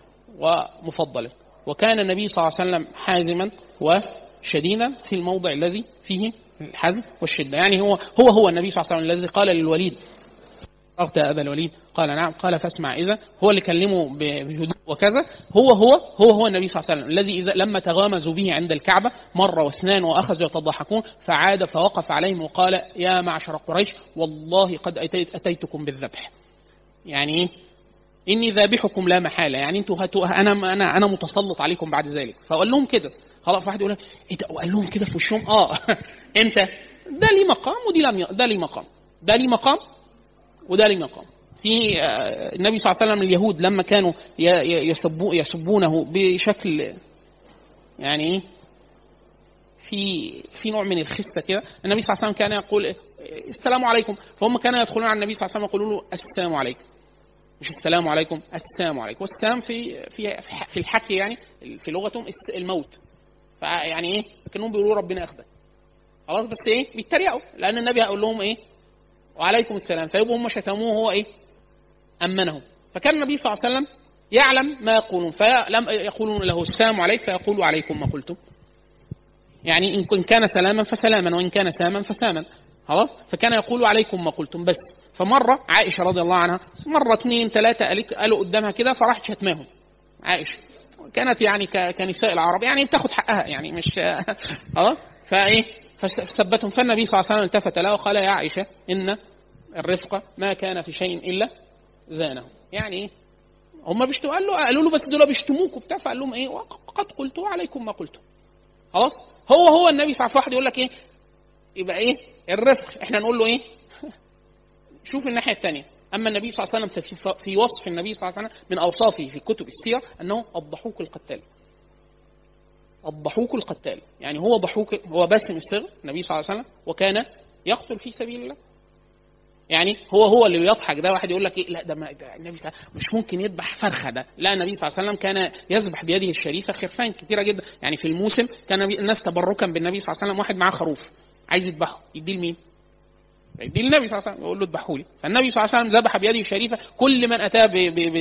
ومفضلا وكان النبي صلى الله عليه وسلم حازما وشديدا في الموضع الذي فيه الحزم والشده يعني هو هو هو النبي صلى الله عليه وسلم الذي قال للوليد أغت يا أبا الوليد قال نعم قال فاسمع إذا هو اللي كلمه بهدوء وكذا هو هو هو هو النبي صلى الله عليه وسلم الذي إذا لما تغامزوا به عند الكعبة مرة واثنان وأخذوا يتضحكون فعاد فوقف عليهم وقال يا معشر قريش والله قد أتيت أتيتكم بالذبح يعني إيه إني ذابحكم لا محالة يعني أنتوا هتو أنا أنا أنا متسلط عليكم بعد ذلك فقال لهم كده خلاص واحد يقول لك ايه ده وقال لهم كده في وشهم اه امتى ده ليه مقام ودي لم ي... ده ليه مقام ده ليه مقام وده ليه مقام في النبي صلى الله عليه وسلم اليهود لما كانوا يسبو يسبونه بشكل يعني ايه في في نوع من الخسه كده النبي صلى الله عليه وسلم كان يقول السلام عليكم فهم كانوا يدخلون على النبي صلى الله عليه وسلم يقولوا له السلام عليكم مش السلام عليكم السلام عليكم والسلام في في في الحكي يعني في لغتهم الموت فيعني ايه كانهم بيقولوا ربنا ياخدك خلاص بس ايه بيتريقوا لان النبي هيقول لهم ايه وعليكم السلام فيبقوا هم شتموه هو ايه امنهم فكان النبي صلى الله عليه وسلم يعلم ما يقولون فلم يقولون له السلام عليك فيقول عليكم ما قلتم يعني ان كان سلاما فسلاما وان كان ساما فساما خلاص فكان يقول عليكم ما قلتم بس فمره عائشه رضي الله عنها مره اثنين ثلاثه قالوا قدامها كده فراحت شتماهم عائشه كانت يعني كنساء العرب يعني بتاخد حقها يعني مش خلاص فايه فثبتهم فالنبي صلى الله عليه وسلم التفت له وقال يا عائشه ان الرفق ما كان في شيء الا زانه يعني ايه هم بيشتموا قال له قالوا له بس دول بيشتموك وبتاع فقال لهم ايه قد قلت عليكم ما قلتم خلاص هو هو النبي صلى الله عليه وسلم واحد يقول لك ايه يبقى ايه الرفق احنا نقول له ايه شوف الناحيه الثانيه اما النبي صلى الله عليه وسلم في وصف النبي صلى الله عليه وسلم من اوصافه في كتب السير انه الضحوك القتال الضحوك القتال يعني هو ضحوك هو باسم الصغر النبي صلى الله عليه وسلم وكان يقتل في سبيل الله يعني هو هو اللي بيضحك ده واحد يقول لك ايه لا ده, ما ده النبي صلى الله عليه وسلم مش ممكن يذبح فرخه ده لا النبي صلى الله عليه وسلم كان يذبح بيده الشريفه خرفان كثيره جدا يعني في الموسم كان الناس تبركا بالنبي صلى الله عليه وسلم واحد معاه خروف عايز يذبحه يديه لمين؟ دي النبي صلى الله عليه وسلم يقول له اذبحوا لي فالنبي صلى الله عليه وسلم ذبح بيده الشريفه كل من اتى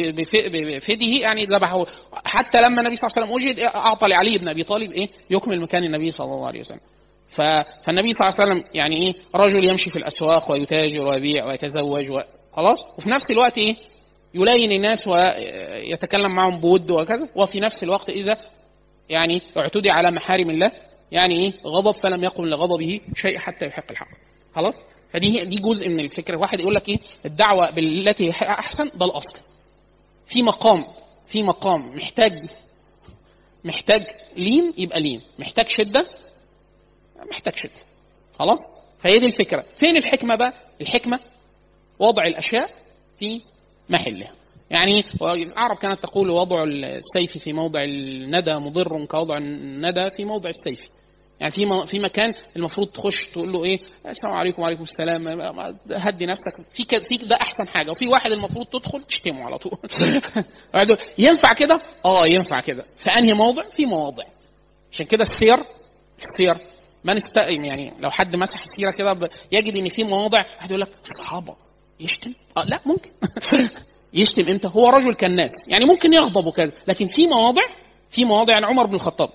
بفده يعني ذبحه حتى لما النبي صلى الله عليه وسلم وجد اعطى لعلي بن ابي طالب ايه يكمل مكان النبي صلى الله عليه وسلم فالنبي صلى الله عليه وسلم يعني ايه رجل يمشي في الاسواق ويتاجر ويبيع ويتزوج و... خلاص وفي نفس الوقت ايه يلين الناس ويتكلم معهم بود وكذا وفي نفس الوقت اذا يعني اعتدي على محارم الله يعني ايه غضب فلم يقم لغضبه شيء حتى يحق الحق خلاص فدي دي جزء من الفكره واحد يقول لك ايه الدعوه بالتي احسن ده الاصل في مقام في مقام محتاج محتاج لين يبقى لين محتاج شده محتاج شده خلاص فهي دي الفكره فين الحكمه بقى الحكمه وضع الاشياء في محلها يعني العرب كانت تقول وضع السيف في موضع الندى مضر كوضع الندى في موضع السيف يعني في في مكان المفروض تخش تقول له ايه السلام عليكم وعليكم السلام هدي نفسك في في ده احسن حاجه وفي واحد المفروض تدخل تشتمه على طول ينفع كده اه ينفع كده في انهي موضع في مواضع عشان كده السير السير من است يعني لو حد مسح السيره كده يجد ان في مواضع واحد يقول لك الصحابه يشتم اه لا ممكن يشتم امتى هو رجل كالناس يعني ممكن يغضب وكذا لكن في مواضع في مواضع يعني عمر بن الخطاب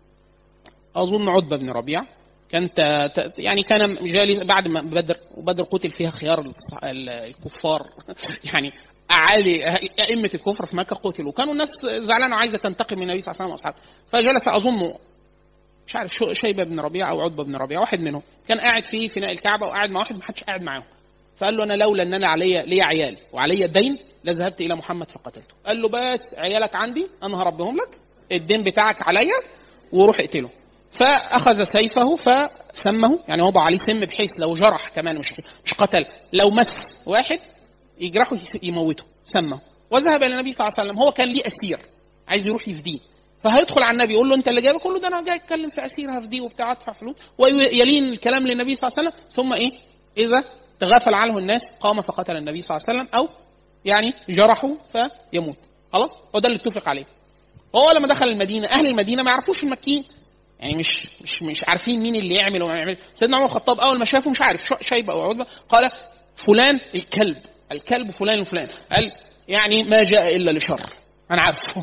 اظن عتبه بن ربيع كان يعني كان جالس بعد ما بدر وبدر قتل فيها خيار الكفار يعني اعالي ائمه الكفر في مكه قتلوا كانوا الناس زعلانه وعايزه تنتقم من النبي صلى الله عليه وسلم واصحابه فجلس اظن مش عارف شيبه بن ربيعه او عتبه بن ربيعه واحد منهم كان قاعد في فناء الكعبه وقاعد مع واحد ما حدش قاعد معاهم فقال له انا لولا ان انا علي لي عيال وعلي دين لذهبت الى محمد فقتلته قال له بس عيالك عندي انا هربهم لك الدين بتاعك عليا وروح اقتله فاخذ سيفه فسمه يعني وضع عليه سم بحيث لو جرح كمان مش مش قتل لو مس واحد يجرحه يموته سمه وذهب الى النبي صلى الله عليه وسلم هو كان ليه اسير عايز يروح يفديه فهيدخل على النبي يقول له انت اللي جايبك يقول له ده انا جاي اتكلم في اسير هفديه وبتاع ادفع فلوس ويلين الكلام للنبي صلى الله عليه وسلم ثم ايه اذا تغافل عنه الناس قام فقتل النبي صلى الله عليه وسلم او يعني جرحه فيموت خلاص هو ده اللي اتفق عليه هو لما دخل المدينه اهل المدينه ما يعرفوش المكيين يعني مش مش مش عارفين مين اللي يعمل وما يعمل سيدنا عمر الخطاب اول ما شافه مش عارف شيبه او عتبه قال فلان الكلب الكلب فلان وفلان قال يعني ما جاء الا لشر انا عارفه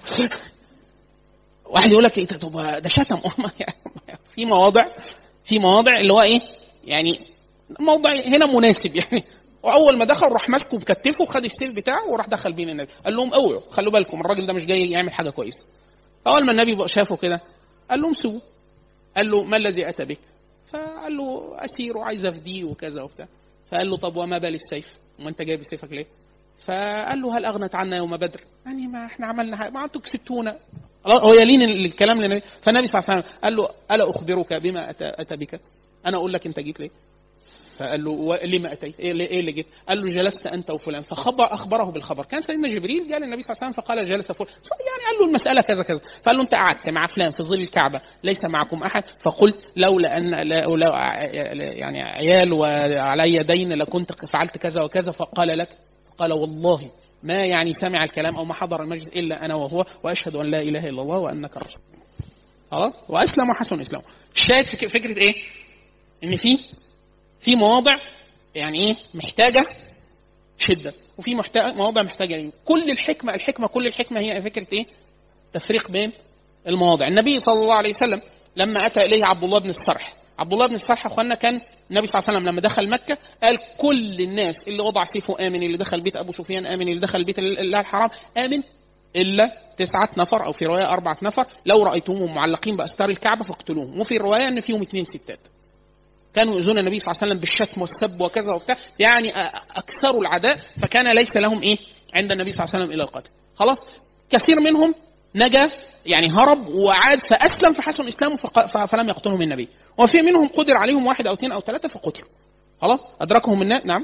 واحد يقول لك ايه طب ده شتم في مواضع في مواضع اللي هو ايه يعني موضع هنا مناسب يعني واول ما دخل راح ماسكه بكتفه وخد السيف بتاعه وراح دخل بين النبي قال لهم اوعوا خلوا بالكم الراجل ده مش جاي يعمل حاجه كويسه اول ما النبي شافه كده قال لهم سووا قال له ما الذي اتى بك فقال له اسير وعايز افديه وكذا وبتاع فقال له طب وما بال السيف وما انت جايب سيفك ليه فقال له هل اغنت عنا يوم بدر يعني ما احنا عملنا حاجه ما انتم كسبتونا هو يلين الكلام للنبي فالنبي صلى الله عليه وسلم قال له الا اخبرك بما اتى, أتى بك انا اقول لك انت جيت ليه فقال له لما اتيت؟ ايه اللي جيت؟ قال له جلست انت وفلان فخبر اخبره بالخبر، كان سيدنا جبريل جاء للنبي صلى الله عليه وسلم فقال جلس فلان، يعني قال له المساله كذا كذا، فقال له انت قعدت مع فلان في ظل الكعبه ليس معكم احد فقلت لولا ان لو يعني عيال وعلي دين لكنت فعلت كذا وكذا فقال لك قال والله ما يعني سمع الكلام او ما حضر المجلس الا انا وهو واشهد ان لا اله الا الله وانك رسول خلاص واسلم وحسن اسلامه الشاهد فكره ايه ان في في مواضع يعني ايه محتاجه شده وفي محتاج مواضع محتاجه يعني كل الحكمه الحكمه كل الحكمه هي فكره ايه تفريق بين المواضع النبي صلى الله عليه وسلم لما اتى اليه عبد الله بن السرح عبد الله بن السرح اخوانا كان النبي صلى الله عليه وسلم لما دخل مكه قال كل الناس اللي وضع سيفه امن اللي دخل بيت ابو سفيان امن اللي دخل بيت الله الحرام امن الا تسعة نفر او في روايه اربعه نفر لو رايتموهم معلقين باستار الكعبه فاقتلوهم وفي روايه ان فيهم اثنين ستات كانوا يؤذون النبي صلى الله عليه وسلم بالشتم والسب وكذا وبتاع يعني اكثروا العداء فكان ليس لهم ايه عند النبي صلى الله عليه وسلم الى القتل خلاص كثير منهم نجا يعني هرب وعاد فاسلم فحسن اسلامه فلم يقتلهم النبي وفي منهم قدر عليهم واحد او اثنين او ثلاثه فقتلوا خلاص ادركهم الناس نعم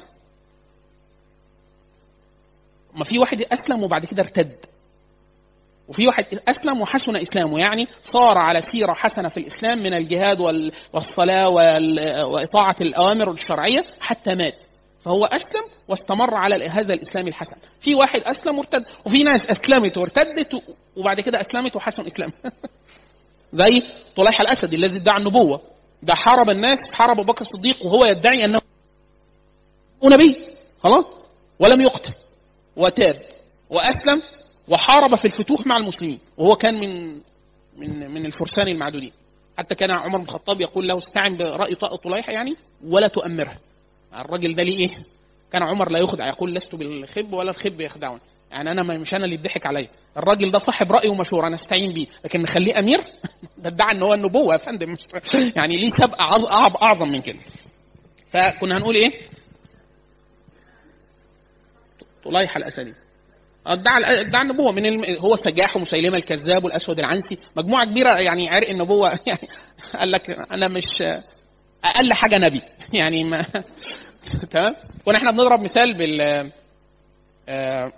ما في واحد اسلم وبعد كده ارتد وفي واحد اسلم وحسن اسلامه يعني صار على سيره حسنه في الاسلام من الجهاد والصلاه واطاعه الاوامر الشرعيه حتى مات فهو اسلم واستمر على هذا الاسلام الحسن في واحد اسلم وارتد وفي ناس اسلمت وارتدت وبعد كده اسلمت وحسن اسلام زي طليحه الاسدي الذي ادعى النبوه ده حارب الناس حارب ابو بكر الصديق وهو يدعي انه ونبي خلاص ولم يقتل وتاب واسلم وحارب في الفتوح مع المسلمين وهو كان من من من الفرسان المعدودين حتى كان عمر بن الخطاب يقول له استعن براي طليحه يعني ولا تؤمرها الراجل ده ليه ايه؟ كان عمر لا يخدع يقول لست بالخب ولا الخب يخدعني يعني انا مش انا اللي يضحك عليا الراجل ده صاحب راي ومشوره انا استعين بيه لكن نخليه امير ده ادعى ان هو النبوه يا فندم يعني ليه سبق اعظم من كده فكنا هنقول ايه طليحه الاسدي ادعى ادعى النبوه من الم... هو سجاح ومسيلمه الكذاب والاسود العنسي مجموعه كبيره يعني عرق النبوه يعني قال لك انا مش اقل حاجه نبي يعني ما تمام كنا احنا بنضرب مثال بال آه،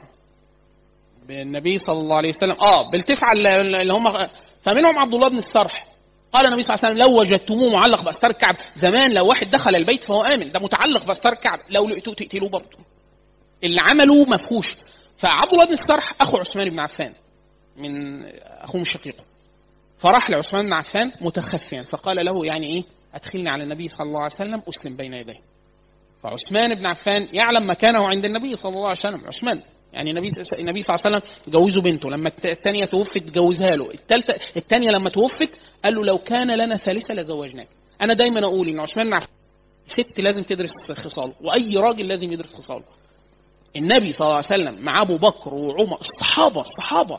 بالنبي صلى الله عليه وسلم اه بالتسعه اللي هم فمنهم عبد الله بن السرح قال النبي صلى الله عليه وسلم لو وجدتموه معلق باستار الكعب زمان لو واحد دخل البيت فهو امن ده متعلق باستار الكعب لو لقيتوه تقتلوه برضه اللي عمله مفهوش فعبد الله بن السرح اخو عثمان بن عفان من اخوه من شقيقه فراح لعثمان بن عفان متخفيا فقال له يعني ايه ادخلني على النبي صلى الله عليه وسلم اسلم بين يديه فعثمان بن عفان يعلم مكانه عند النبي صلى الله عليه وسلم عثمان يعني النبي النبي صلى الله عليه وسلم جوزه بنته لما الثانيه توفت جوزها له الثالثه الثانيه لما توفت قال له لو كان لنا ثالثه لزوجناك انا دايما اقول ان عثمان بن عفان ست لازم تدرس خصاله واي راجل لازم يدرس خصاله النبي صلى الله عليه وسلم مع ابو بكر وعمر الصحابه الصحابه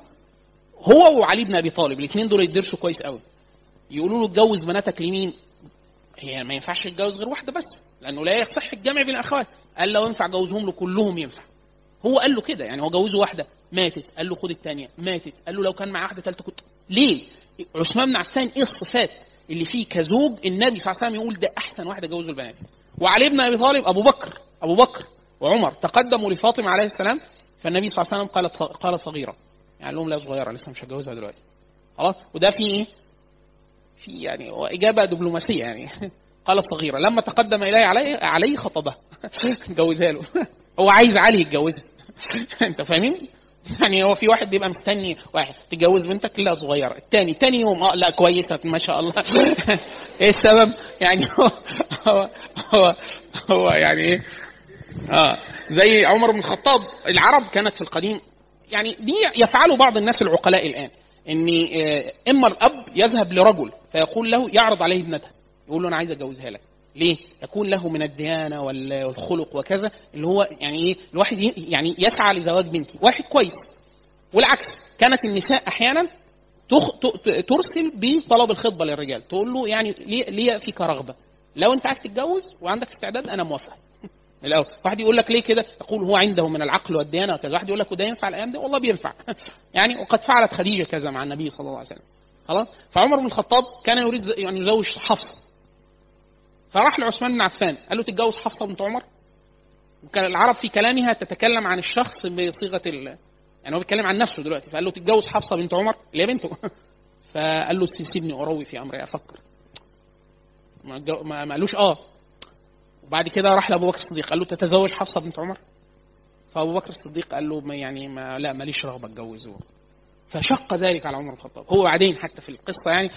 هو وعلي بن ابي طالب الاثنين دول يدرسوا كويس قوي يقولوا له اتجوز بناتك لمين هي ما ينفعش تتجوز غير واحده بس لانه لا يصح الجمع بين الاخوات قال لو ينفع جوزهم له كلهم ينفع هو قال له كده يعني هو جوزه واحده ماتت قال له خد الثانيه ماتت قال له لو كان معاه واحده ثالثه كنت ليه عثمان بن عفان ايه الصفات اللي فيه كزوج النبي صلى الله عليه وسلم يقول ده احسن واحد جوزه البنات وعلي بن ابي طالب ابو بكر ابو بكر وعمر تقدموا لفاطمه عليه السلام فالنبي صلى الله عليه وسلم قالت قال صغيره يعني لهم لا صغيره لسه مش هتجوزها دلوقتي خلاص وده في ايه؟ في يعني اجابه دبلوماسيه يعني قال صغيره لما تقدم الي علي علي خطبها جوزها له هو عايز علي يتجوزها انت فاهمين؟ يعني هو في واحد بيبقى مستني واحد تتجوز بنتك لا صغيره الثاني ثاني يوم اه لا كويسه ما شاء الله ايه السبب؟ يعني هو هو هو, هو يعني ايه اه زي عمر بن الخطاب العرب كانت في القديم يعني دي يفعله بعض الناس العقلاء الان ان آه، اما الاب يذهب لرجل فيقول له يعرض عليه ابنته يقول له انا عايز اجوزها لك ليه؟ يكون له من الديانه والخلق وكذا اللي هو يعني ايه؟ الواحد يعني يسعى لزواج بنتي، واحد كويس. والعكس كانت النساء احيانا ترسل بطلب الخطبه للرجال، تقول له يعني ليه فيك رغبه؟ لو انت عايز تتجوز وعندك استعداد انا موافق. الاول واحد يقول لك ليه كده يقول هو عنده من العقل والديانه وكذا واحد يقول لك وده ينفع الايام دي والله بينفع يعني وقد فعلت خديجه كذا مع النبي صلى الله عليه وسلم خلاص فعمر بن الخطاب كان يريد ان يزوج حفصه فراح لعثمان بن عفان قال له تتجوز حفصه بنت عمر وكان العرب في كلامها تتكلم عن الشخص بصيغه ال... يعني هو بيتكلم عن نفسه دلوقتي فقال له تتجوز حفصه بنت عمر اللي هي بنته فقال له سيبني اروي في امري افكر ما قالوش اه وبعد كده راح لابو بكر الصديق قال له تتزوج حفصه بنت عمر فابو بكر الصديق قال له ما يعني ما لا ماليش رغبه اتجوزه فشق ذلك على عمر بن الخطاب هو بعدين حتى في القصه يعني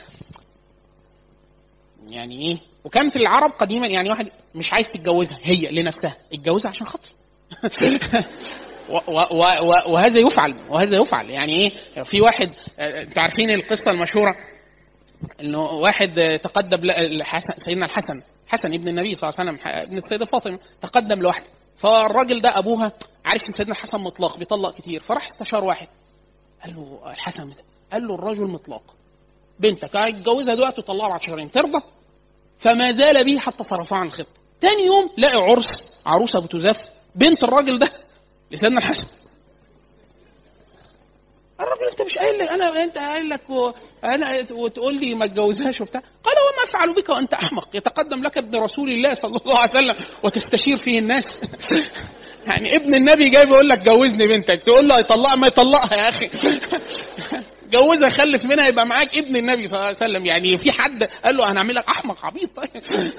يعني ايه وكان في العرب قديما يعني واحد مش عايز تتجوزها هي لنفسها اتجوزها عشان خاطري وهذا يفعل وهذا يفعل يعني ايه في واحد انتوا عارفين القصه المشهوره انه واحد تقدم سيدنا الحسن حسن ابن النبي صلى الله عليه وسلم ابن السيده فاطمه تقدم لوحده فالراجل ده ابوها عارف ان سيدنا الحسن مطلق بيطلق كتير فراح استشار واحد قال له الحسن قال له الرجل مطلق بنتك هتجوزها دلوقتي وطلعها بعد شهرين ترضى فما زال به حتى صرفها عن الخطه تاني يوم لقى عرس عروسه بتزف بنت الراجل ده لسيدنا الحسن الراجل انت مش قايل لي انا انت قايل لك و... انا وتقول لي ما اتجوزهاش وبتاع قال وما افعل بك وانت احمق يتقدم لك ابن رسول الله صلى الله عليه وسلم وتستشير فيه الناس يعني ابن النبي جاي بيقول لك جوزني بنتك تقول له يطلقها ما يطلقها يا اخي جوزها خلف منها يبقى معاك ابن النبي صلى الله عليه وسلم يعني في حد قال له انا هعمل لك احمق عبيط طيب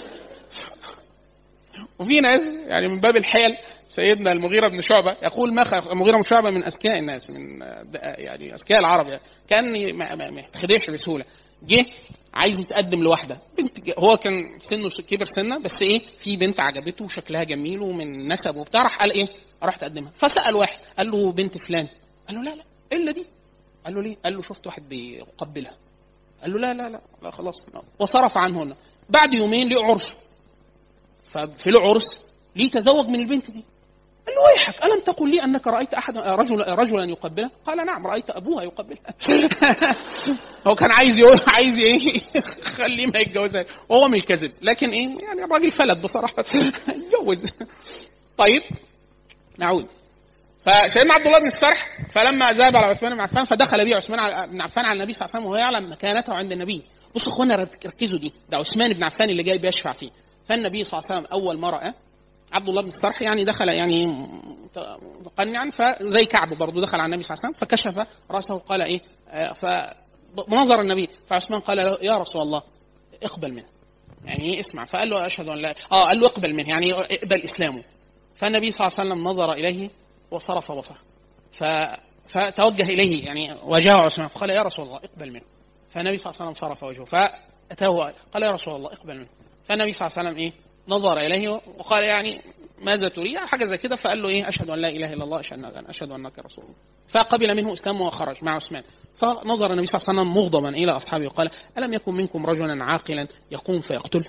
وفي ناس يعني من باب الحيل سيدنا المغيرة بن شعبة يقول ما المغيرة بن شعبة من أذكياء الناس من يعني أذكياء العرب يعني كان ما يتخدعش بسهولة جه عايز يتقدم لواحده بنت ج- هو كان سنه س- كبر سنه بس ايه في بنت عجبته وشكلها جميل ومن نسب وبتاع راح قال ايه راح تقدمها فسال واحد قال له بنت فلان قال له لا لا الا دي قال له ليه قال له شفت واحد بيقبلها قال له لا لا لا لا خلاص وصرف عنهن بعد يومين ليه عرس ففي العرس ليه تزوج من البنت دي قال له ويحك الم تقل لي انك رايت احد رجل رجلا يقبلها؟ قال نعم رايت ابوها يقبلها. هو كان عايز يقول عايز ايه خليه ما يتجوزها وهو مش كذب لكن ايه يعني الراجل فلت بصراحه اتجوز طيب نعود فسيدنا عبد الله بن السرح فلما ذهب على عثمان بن عفان فدخل به عثمان على- بن عفان على النبي صلى الله عليه وسلم وهو يعلم مكانته عند النبي بصوا اخوانا رك- ركزوا دي ده عثمان بن عفان اللي جاي بيشفع فيه فالنبي صلى الله عليه وسلم اول ما راى عبد الله بن السرح يعني دخل يعني مت- متقنعا فزي كعب برضه دخل على النبي صلى الله عليه وسلم فكشف راسه قال ايه آه، فنظر النبي فعثمان قال له يا رسول الله اقبل منه يعني ايه اسمع فقال له اشهد ان لا اه قال له اقبل منه يعني اقبل اسلامه فالنبي صلى الله عليه وسلم نظر اليه وصرف بصره ف فتوجه اليه يعني واجهه عثمان فقال يا رسول الله اقبل منه فالنبي صلى الله عليه وسلم صرف وجهه فاتاه قال يا رسول الله اقبل منه فالنبي صلى الله عليه وسلم ايه نظر اليه وقال يعني ماذا تريد حاجه زي كده فقال له ايه اشهد ان لا اله الا الله اشهد أن- اشهد انك رسول الله فقبل منه اسلامه وخرج مع عثمان فنظر النبي صلى الله عليه وسلم مغضبا الى اصحابه وقال الم يكن منكم رجلا عاقلا يقوم فيقتله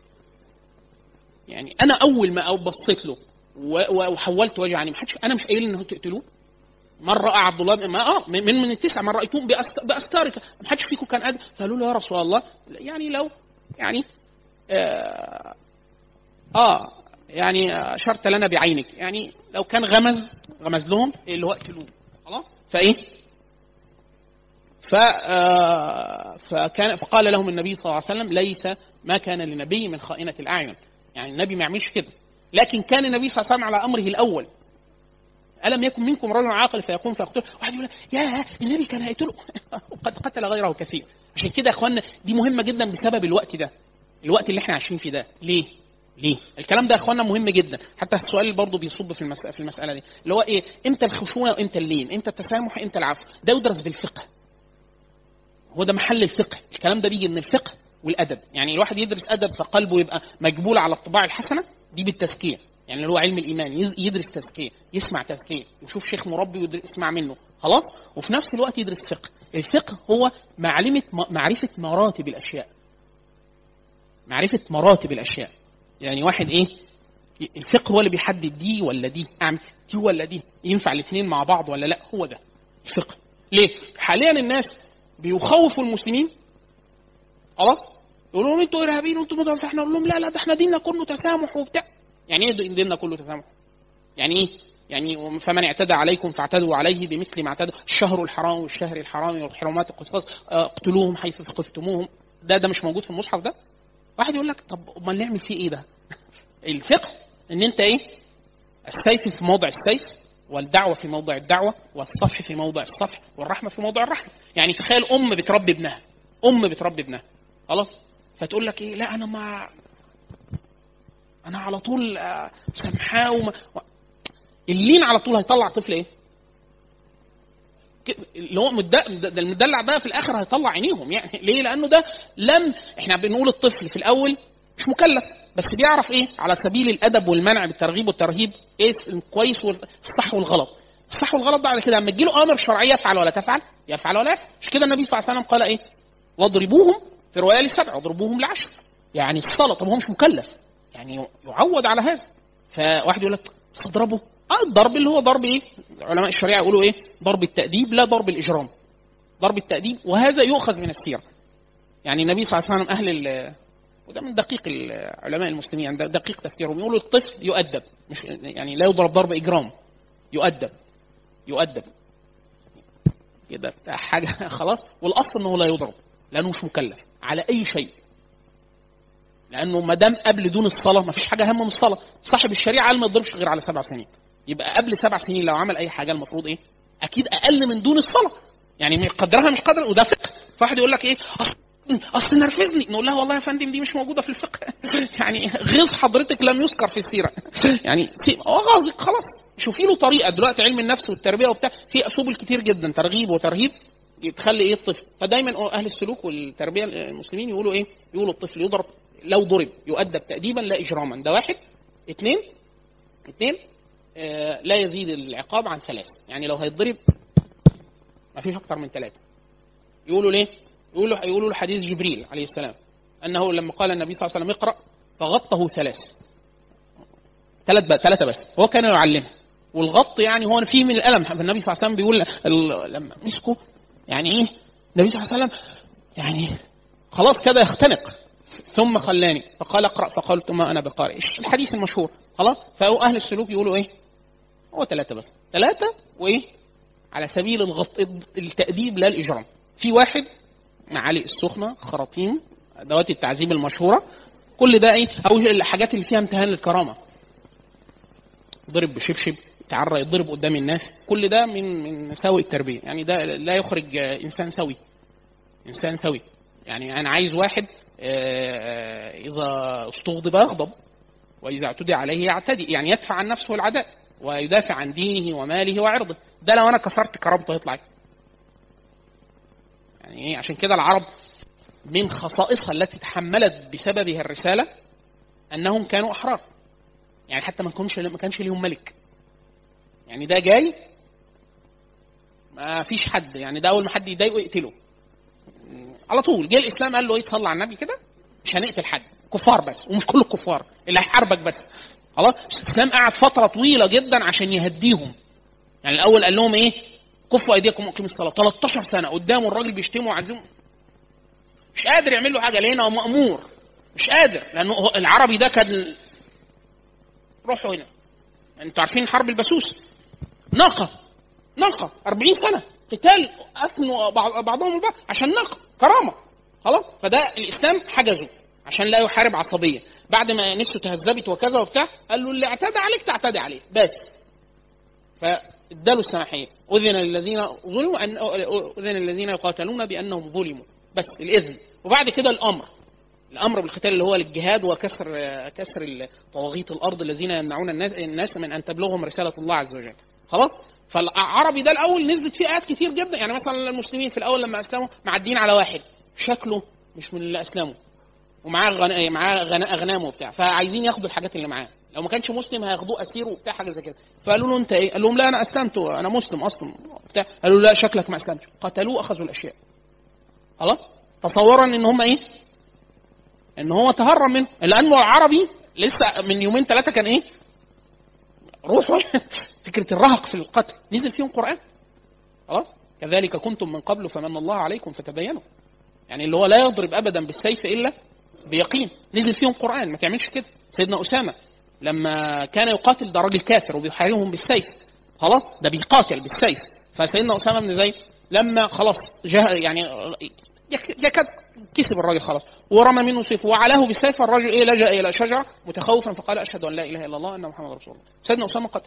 يعني انا اول ما بصيت له و- و- وحولت وجهي عني ما حدش انا مش قايل انه تقتلوه من راى عبد الله بن- ما اه من من التسعه من رايتهم بأست- باستار ما حدش فيكم كان قادر فقالوا له يا رسول الله يعني لو يعني آه, اه يعني اشرت لنا بعينك يعني لو كان غمز غمز لهم اللي هو اقتلوه خلاص فايه ف آه، فكان فقال لهم النبي صلى الله عليه وسلم ليس ما كان لنبي من خائنة الأعين يعني النبي ما يعملش كده لكن كان النبي صلى الله عليه وسلم على أمره الأول ألم يكن منكم رجل عاقل فيقوم فيقتله واحد يقول لك، يا النبي كان هيقتله قد قتل غيره كثير عشان كده يا اخوانا دي مهمة جدا بسبب الوقت ده الوقت اللي احنا عايشين فيه ده ليه ليه؟ الكلام ده يا اخوانا مهم جدا، حتى السؤال برضه بيصب في المسألة في المسألة دي، اللي هو ايه؟ امتى الخشونة وامتى اللين؟ امتى التسامح وامتى العفو؟ ده يدرس بالفقه. هو ده محل الفقه الكلام ده بيجي من الفقه والادب يعني الواحد يدرس ادب فقلبه يبقى مجبول على الطباع الحسنه دي بالتزكيه يعني اللي هو علم الايمان يز- يدرس تزكيه يسمع تزكيه يشوف شيخ مربي ويسمع منه خلاص وفي نفس الوقت يدرس فقه الفقه هو معلمه معرفه مراتب الاشياء معرفه مراتب الاشياء يعني واحد ايه الفقه هو اللي بيحدد دي ولا دي اعمل دي ولا دي ينفع الاثنين مع بعض ولا لا هو ده الفقه ليه حاليا الناس بيخوفوا المسلمين خلاص يقولوا لهم انتوا ارهابيين وانتوا متوفى احنا نقول لهم لا لا ده احنا ديننا كله تسامح وبتاع يعني ايه ديننا كله تسامح يعني ايه يعني فمن اعتدى عليكم فاعتدوا عليه بمثل ما اعتدوا الشهر الحرام والشهر الحرام والحرمات القصاص اه، اقتلوهم حيث ثقفتموهم ده ده مش موجود في المصحف ده واحد يقول لك طب امال نعمل فيه ايه ده الفقه ان انت ايه السيف في موضع السيف والدعوة في موضع الدعوة والصفح في موضع الصفح والرحمة في موضع الرحمة يعني تخيل أم بتربي ابنها أم بتربي ابنها خلاص فتقول لك إيه لا أنا ما أنا على طول آه، سامحاه وما و- اللين على طول هيطلع طفل إيه؟ ك- اللي هو مد- ده المدلع ده في الاخر هيطلع عينيهم يعني ليه؟ لانه ده لم احنا بنقول الطفل في الاول مش مكلف بس بيعرف ايه على سبيل الادب والمنع بالترغيب والترهيب ايه الكويس والصح والغلط الصح والغلط ده على كده لما تجي له اوامر شرعيه يفعل ولا تفعل يفعل ولا يفعل مش كده النبي صلى الله عليه وسلم قال ايه واضربوهم في روايه لسبع واضربوهم لعشر يعني الصلاه طب هو مش مكلف يعني يعود على هذا فواحد يقول لك بس اضربه اه الضرب اللي هو ضرب ايه علماء الشريعه يقولوا ايه ضرب التاديب لا ضرب الاجرام ضرب التاديب وهذا يؤخذ من السيره يعني النبي صلى الله عليه وسلم اهل ال- وده من دقيق علماء المسلمين يعني ده دقيق تفكيرهم يقولوا الطفل يؤدب مش يعني لا يضرب ضرب اجرام يؤدب يؤدب كده ده حاجه خلاص والاصل انه لا يضرب لانه مش مكلف على اي شيء لانه ما دام قبل دون الصلاه ما فيش حاجه اهم من الصلاه صاحب الشريعه قال ما يضربش غير على سبع سنين يبقى قبل سبع سنين لو عمل اي حاجه المفروض ايه اكيد اقل من دون الصلاه يعني قدرها مش قدر وده فقه فواحد يقول لك ايه اصل اصل نرفزني نقول لها والله يا فندم دي مش موجوده في الفقه يعني غيظ حضرتك لم يذكر في السيره يعني سي- هو غاظك خلاص شوفي له طريقه دلوقتي علم النفس والتربيه وبتاع في اسلوب كتير جدا ترغيب وترهيب تخلي ايه الطفل فدايما اهل السلوك والتربيه المسلمين يقولوا ايه يقولوا الطفل يضرب لو ضرب يؤدب تاديبا لا اجراما ده واحد اثنين اثنين آه لا يزيد العقاب عن ثلاثه يعني لو هيتضرب ما فيش اكتر من ثلاثه يقولوا ليه يقولوا يقولوا له حديث جبريل عليه السلام انه لما قال النبي صلى الله عليه وسلم اقرا فغطه ثلاث ثلاث بس ثلاثه بس هو كان يعلمها والغط يعني هو فيه من الالم فالنبي صلى الله عليه وسلم بيقول ال- لما مسكه يعني ايه النبي صلى الله عليه وسلم يعني خلاص كده يختنق ثم خلاني فقال اقرا فقلت ما انا بقارئ الحديث المشهور خلاص فهو اهل السلوك يقولوا ايه هو ثلاثه بس ثلاثه وايه على سبيل الغط التاديب لا الاجرام في واحد معالق السخنه خراطيم ادوات التعذيب المشهوره كل ده ايه او الحاجات اللي فيها امتهان للكرامه ضرب بشبشب يتعرى يضرب قدام الناس كل ده من من مساوئ التربيه يعني ده لا يخرج آه، انسان سوي انسان سوي يعني انا عايز واحد آه، آه، اذا استغضب يغضب واذا اعتدي عليه يعتدي يعني يدفع عن نفسه العداء ويدافع عن دينه وماله وعرضه ده لو انا كسرت كرامته يطلع إيه؟ يعني ايه عشان كده العرب من خصائصها التي تحملت بسببها الرساله انهم كانوا احرار يعني حتى ما كانش ما كانش ليهم ملك يعني ده جاي ما فيش حد يعني ده اول ما حد يضايقه يقتله على طول جه الاسلام قال له ايه تصلي على النبي كده مش هنقتل حد كفار بس ومش كل الكفار اللي هيحاربك بس خلاص الاسلام قعد فتره طويله جدا عشان يهديهم يعني الاول قال لهم ايه كفوا ايديكم واقيموا الصلاه 13 سنه قدامه الراجل بيشتمه ويعذبه مش قادر يعمل له حاجه لقينا مامور مش قادر لانه هو العربي ده كان روحوا هنا انتوا عارفين حرب البسوس ناقه ناقه 40 سنه قتال اثنوا بعض- بعضهم البعض عشان ناقه كرامه خلاص فده الاسلام حجزه عشان لا يحارب عصبيه بعد ما نفسه تهذبت وكذا وبتاع قال له اللي اعتدى عليك تعتدي عليه بس فاداله السماحيه اذن للذين ظلموا ان اذن للذين يقاتلون بانهم ظلموا بس الاذن وبعد كده الامر الامر بالقتال اللي هو الجهاد وكسر كسر طواغيت الارض الذين يمنعون الناس الناس من ان تبلغهم رساله الله عز وجل خلاص فالعربي ده الاول نزلت فيه ايات كتير جدا يعني مثلا المسلمين في الاول لما اسلموا معديين على واحد شكله مش من اللي اسلموا ومعاه غن... معاه غن... اغنام وبتاع فعايزين ياخدوا الحاجات اللي معاه لو ما كانش مسلم هياخدوه اسير وبتاع حاجه زي كده فقالوا له انت ايه؟ قال لهم لا انا اسلمت انا مسلم اصلا بتاع قالوا له لا شكلك ما اسلمتش قتلوه اخذوا الاشياء خلاص تصورا ان هم ايه؟ ان هو تهرب منه لانه العربي لسه من يومين ثلاثه كان ايه؟ روحوا فكره الرهق في القتل نزل فيهم قران خلاص كذلك كنتم من قبل فمن الله عليكم فتبينوا يعني اللي هو لا يضرب ابدا بالسيف الا بيقين نزل فيهم قران ما تعملش كده سيدنا اسامه لما كان يقاتل ده راجل كافر وبيحاربهم بالسيف خلاص ده بيقاتل بالسيف فسيدنا اسامه بن زيد لما خلاص جه يعني يك- يكاد كسب الراجل خلاص ورمى منه سيفه وعلاه بالسيف الرجل ايه لجا الى شجره متخوفا فقال اشهد ان لا اله الا الله ان محمد رسول الله سيدنا اسامه قتل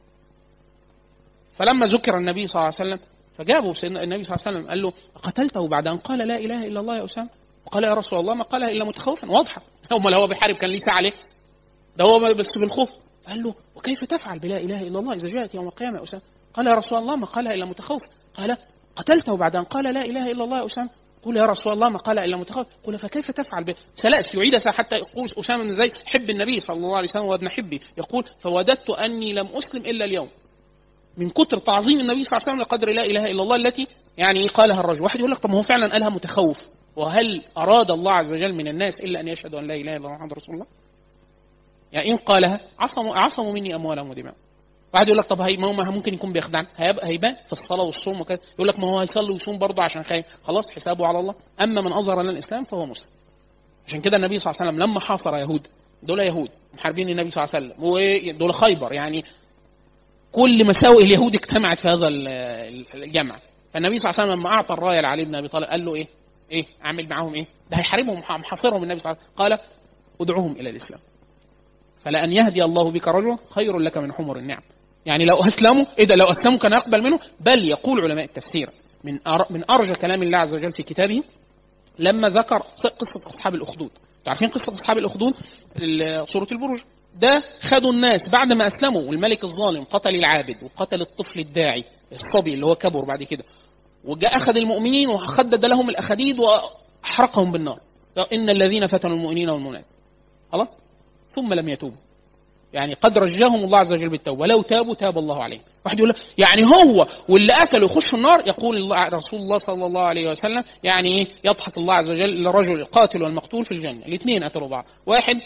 فلما ذكر النبي صلى الله عليه وسلم فجابوا سيدنا النبي صلى الله عليه وسلم قال له قتلته بعد ان قال لا اله الا الله يا اسامه قال يا رسول الله ما قالها الا متخوفا واضحه امال هو بيحارب كان ليه ساعه ليه؟ ده هو بس بالخوف قال له وكيف تفعل بلا اله الا الله اذا جاءت يوم القيامه يا اسامه قال يا رسول الله ما قالها الا متخوف قال قتلته بعد ان قال لا اله الا الله يا اسامه قل يا رسول الله ما قال الا متخوف قل فكيف تفعل به ثلاث يعيد حتى يقول اسامه بن زيد حب النبي صلى الله عليه وسلم وابن حبي يقول فوددت اني لم اسلم الا اليوم من كتر تعظيم النبي صلى الله عليه وسلم لقدر لا اله الا الله التي يعني قالها الرجل واحد يقول لك طب ما هو فعلا قالها متخوف وهل اراد الله عز وجل من الناس الا ان يشهدوا ان لا اله الا الله محمد رسول الله يعني ان قالها عصموا عصموا مني اموالهم ودماءهم واحد يقول لك طب هي ما هو ما ممكن يكون بيخدعنا هيبقى هيبان في الصلاه والصوم وكذا يقول لك ما هو هيصلي ويصوم برضه عشان خايف خلاص حسابه على الله اما من اظهر لنا الاسلام فهو مسلم عشان كده النبي صلى الله عليه وسلم لما حاصر يهود دول يهود محاربين النبي صلى الله عليه وسلم ودول خيبر يعني كل مساوئ اليهود اجتمعت في هذا ال- الجمع فالنبي صلى الله عليه وسلم لما اعطى الرايه لعلي بن ابي طالب قال له ايه؟ ايه؟ اعمل معاهم ايه؟ ده هيحاربهم محاصرهم النبي صلى الله عليه وسلم قال ادعوهم الى الاسلام فلان يهدي الله بك رجلا خير لك من حمر النعم يعني لو اسلموا ايه ده لو اسلموا كان يقبل منه بل يقول علماء التفسير من أر... من ارجى كلام الله عز وجل في كتابه لما ذكر قصه اصحاب الاخدود انتوا عارفين قصه اصحاب الاخدود ال- سوره البروج ده خدوا الناس بعد ما اسلموا والملك الظالم قتل العابد وقتل الطفل الداعي الصبي اللي هو كبر بعد كده وجاء اخذ المؤمنين وخدد لهم الاخديد واحرقهم بالنار ان الذين فتنوا المؤمنين والمؤمنات خلاص ثم لم يتوبوا يعني قد رجاهم الله عز وجل بالتوبه ولو تابوا تاب الله عليهم واحد يقول لك يعني هو واللي قتلوا يخشوا النار يقول الله رسول الله صلى الله عليه وسلم يعني ايه يضحك الله عز وجل للرجل القاتل والمقتول في الجنه الاثنين قتلوا بعض واحد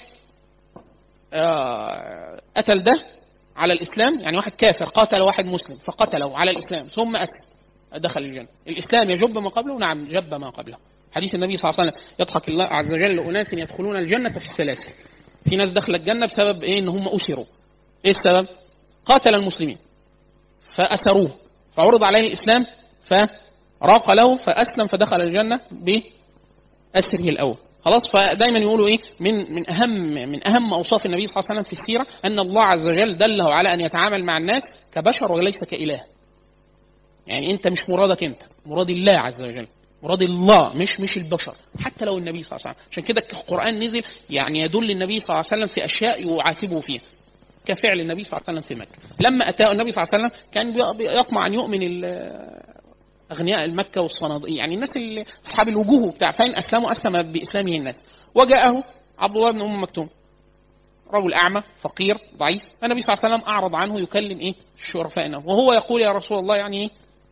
آه، قتل ده على الاسلام يعني واحد كافر قاتل واحد مسلم فقتله على الاسلام ثم اسلم دخل الجنه الاسلام يجب ما قبله نعم جب ما قبله حديث النبي صلى الله عليه وسلم يضحك الله عز وجل لاناس يدخلون الجنه في السلاسل في ناس دخلت الجنه بسبب ايه ان هم اسروا ايه السبب قاتل المسلمين فاسروه فعرض عليه الاسلام فراق له فاسلم فدخل الجنه باسره الاول خلاص فدايما يقولوا ايه من من اهم من اهم اوصاف النبي صلى الله عليه وسلم في السيره ان الله عز وجل دله على ان يتعامل مع الناس كبشر وليس كاله يعني انت مش مرادك انت مراد الله عز وجل مراد الله مش مش البشر حتى لو النبي صلى الله عليه وسلم عشان كده القران نزل يعني يدل النبي صلى الله عليه وسلم في اشياء يعاتبه فيها كفعل النبي صلى الله عليه وسلم في مكه لما اتاه النبي صلى الله عليه وسلم كان يطمع ان يؤمن اغنياء المكه والصناديق يعني الناس اللي اصحاب الوجوه بتاع فين اسلموا اسلم باسلامه الناس وجاءه عبد الله بن ام مكتوم رجل اعمى فقير ضعيف النبي صلى الله عليه وسلم اعرض عنه يكلم ايه الشرفاء وهو يقول يا رسول الله يعني ايه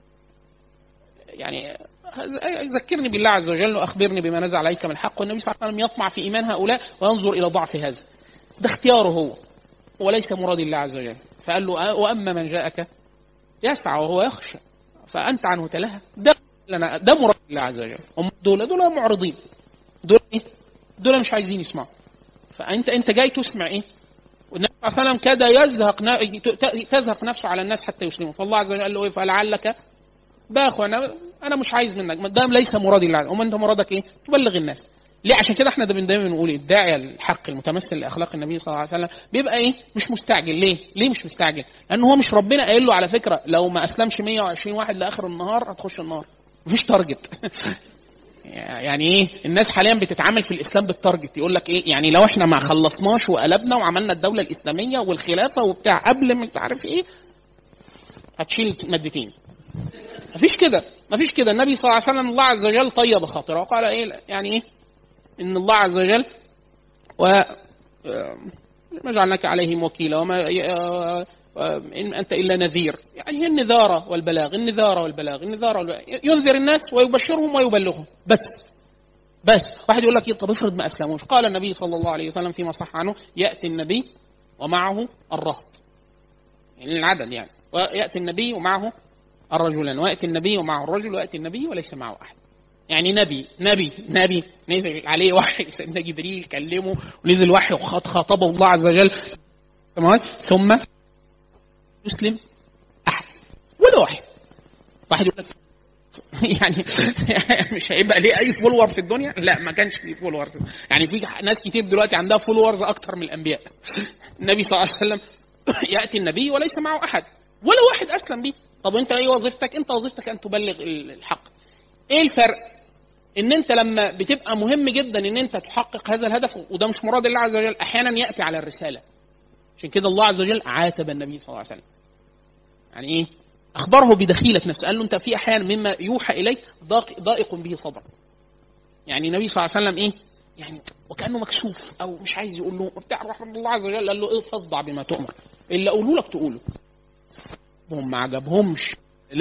يعني ذكرني بالله عز وجل واخبرني بما نزل عليك من الحق والنبي صلى الله عليه وسلم يطمع في ايمان هؤلاء وينظر الى ضعف هذا ده اختياره هو وليس مراد الله عز وجل فقال له واما من جاءك يسعى وهو يخشى فانت عنه تلهى ده لنا ده مراد الله عز وجل هم دول دول معرضين دول ايه؟ دول مش عايزين يسمعوا فانت انت جاي تسمع ايه؟ والنبي صلى الله عليه وسلم كاد يزهق تزهق نفسه على الناس حتى يسلموا فالله عز وجل قال له ايه فلعلك ده يا اخوانا انا مش عايز منك ده ليس مرادي الله امال انت مرادك ايه؟ تبلغ الناس ليه عشان كده احنا دايما بنقول الداعيه الحق المتمثل لاخلاق النبي صلى الله عليه وسلم بيبقى ايه مش مستعجل ليه ليه مش مستعجل لان هو مش ربنا قايل له على فكره لو ما اسلمش 120 واحد لاخر النهار هتخش النار مفيش تارجت يعني ايه الناس حاليا بتتعامل في الاسلام بالتارجت يقول لك ايه يعني لو احنا ما خلصناش وقلبنا وعملنا الدوله الاسلاميه والخلافه وبتاع قبل ما عارف ايه هتشيل مادتين مفيش كده مفيش كده النبي صلى الله عليه وسلم الله عز وجل طيب خاطره وقال ايه يعني ايه ان الله عز وجل و ما جعلناك عليهم وكيلا وما ان انت الا نذير يعني هي النذاره والبلاغ النذاره والبلاغ النذاره والبلاغ ينذر الناس ويبشرهم ويبلغهم بس بس واحد يقول لك إيه طب افرض ما اسلموش قال النبي صلى الله عليه وسلم فيما صح عنه ياتي النبي ومعه الرهط يعني العدد يعني وياتي النبي ومعه الرجلان وياتي النبي ومعه الرجل وياتي النبي وليس معه احد يعني نبي نبي نبي نزل عليه وحي سيدنا جبريل كلمه ونزل وحي وخاطبه الله عز وجل تمام ثم يسلم احد ولا واحد واحد يقول لك يعني مش هيبقى ليه اي فولور في الدنيا لا ما كانش ليه فولور يعني في ناس كتير دلوقتي عندها فولورز اكتر من الانبياء النبي صلى الله عليه وسلم ياتي النبي وليس معه احد ولا واحد اسلم بيه طب انت ايه وظيفتك انت وظيفتك ان تبلغ الحق ايه الفرق ان انت لما بتبقى مهم جدا ان انت تحقق هذا الهدف وده مش مراد الله عز وجل احيانا ياتي على الرساله عشان كده الله عز وجل عاتب النبي صلى الله عليه وسلم يعني ايه اخبره بدخيله نفسه قال له انت في احيان مما يوحى اليك ضائق به صدرك يعني النبي صلى الله عليه وسلم ايه يعني وكانه مكشوف او مش عايز يقول له بتاع رحمه الله عز وجل قال له ايه فاصدع بما تؤمر اللي اقوله لك تقوله هم ما عجبهمش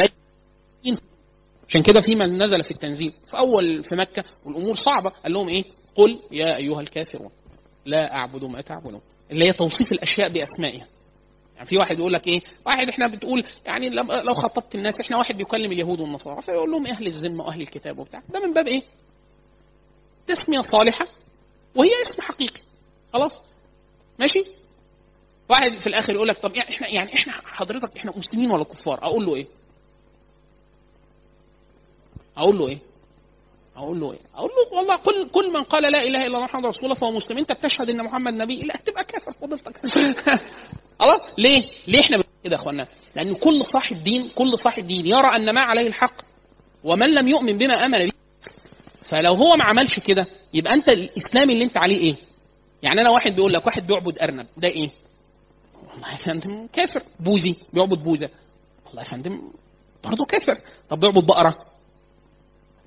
عشان كده في من نزل في التنزيل في اول في مكه والامور صعبه قال لهم ايه قل يا ايها الكافرون لا اعبد ما تعبدون اللي هي توصيف الاشياء باسمائها يعني في واحد يقول لك ايه واحد احنا بتقول يعني لو خطبت الناس احنا واحد بيكلم اليهود والنصارى فيقول لهم اهل الذمه واهل الكتاب وبتاع ده من باب ايه تسميه صالحه وهي اسم حقيقي خلاص ماشي واحد في الاخر يقول لك طب يعني احنا يعني احنا حضرتك احنا مسلمين ولا كفار اقول له ايه اقول له ايه اقول له ايه اقول له والله كل كل من قال لا اله الا الله محمد رسول الله فهو مسلم انت بتشهد ان محمد نبي لا تبقى كافر فضلتك خلاص ليه ليه احنا كده يا اخوانا لان كل صاحب دين كل صاحب دين يرى ان ما عليه الحق ومن لم يؤمن بما امن به فلو هو ما عملش كده يبقى انت الاسلام اللي انت عليه ايه يعني انا واحد بيقول لك واحد بيعبد ارنب ده ايه والله يا فندم كافر بوذي بيعبد بوذا والله يا فندم برضه كافر طب بيعبد بقره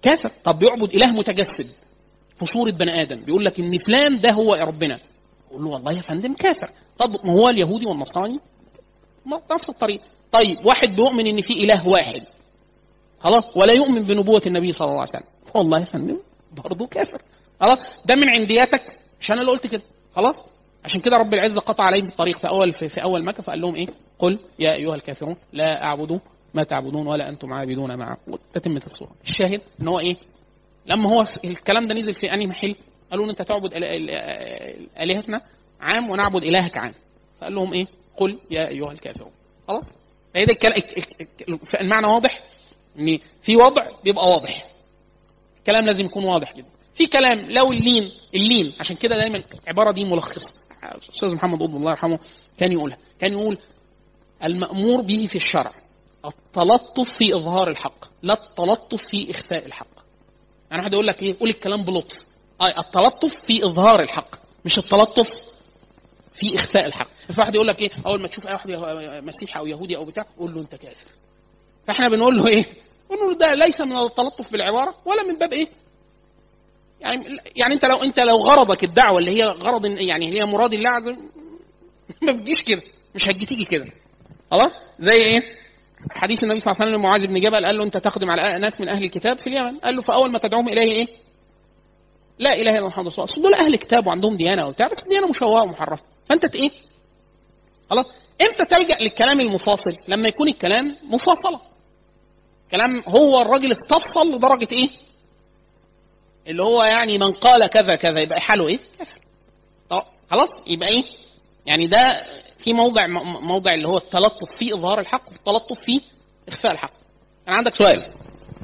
كافر طب بيعبد اله متجسد في صوره بني ادم بيقول لك ان فلان ده هو ربنا قول له والله يا فندم كافر طب ما هو اليهودي والنصراني ما نفس الطريقه طيب واحد بيؤمن ان في اله واحد خلاص ولا يؤمن بنبوه النبي صلى الله عليه وسلم والله يا فندم برضه كافر خلاص ده من عندياتك مش انا اللي قلت كده خلاص عشان كده رب العزه قطع عليهم الطريق في اول في, في اول مكه فقال لهم ايه قل يا ايها الكافرون لا اعبد ما تعبدون ولا انتم عابدون ما اعبد تتمه الصوره الشاهد ان هو ايه لما هو الكلام ده نزل في انهي محل قالوا له انت تعبد إله- إله- الهتنا عام ونعبد الهك عام فقال لهم ايه قل يا ايها الكافرون خلاص فهي ده الكلام المعنى واضح ان في وضع بيبقى واضح الكلام لازم يكون واضح جدا في كلام لو اللين اللين عشان كده دايما العباره دي ملخصه الاستاذ محمد قطب الله يرحمه كان يقولها كان يقول المامور به في الشرع التلطف في اظهار الحق لا التلطف في اخفاء الحق يعني واحد يقول لك ايه قول الكلام بلطف آه التلطف في اظهار الحق مش التلطف في اخفاء الحق فواحد يقول لك ايه اول ما تشوف اي واحد يه- مسيحي او يهودي او بتاع قول له انت كافر فاحنا بنقول له ايه نقول له ده ليس من التلطف بالعباره ولا من باب ايه يعني يعني انت لو انت لو غرضك الدعوه اللي هي غرض يعني هي مراد الله عز وجل ما بتجيش كده مش هتجي تيجي كده خلاص زي ايه حديث النبي صلى الله عليه وسلم لمعاذ بن جبل قال له انت تخدم على ناس من اهل الكتاب في اليمن قال له فاول ما تدعوهم اليه ايه لا اله الا محمد رسول الله أصل دول اهل كتاب وعندهم ديانه وبتاع بس ديانه مشوهه ومحرفه فانت ت- ايه خلاص امتى تلجا للكلام المفاصل لما يكون الكلام مفاصله كلام هو الراجل استفصل لدرجه ايه اللي هو يعني من قال كذا كذا يبقى حاله ايه كافر طب خلاص يبقى ايه يعني ده في موضع م- موضع اللي هو التلطف في اظهار الحق والتلطف في اخفاء الحق كان عندك سؤال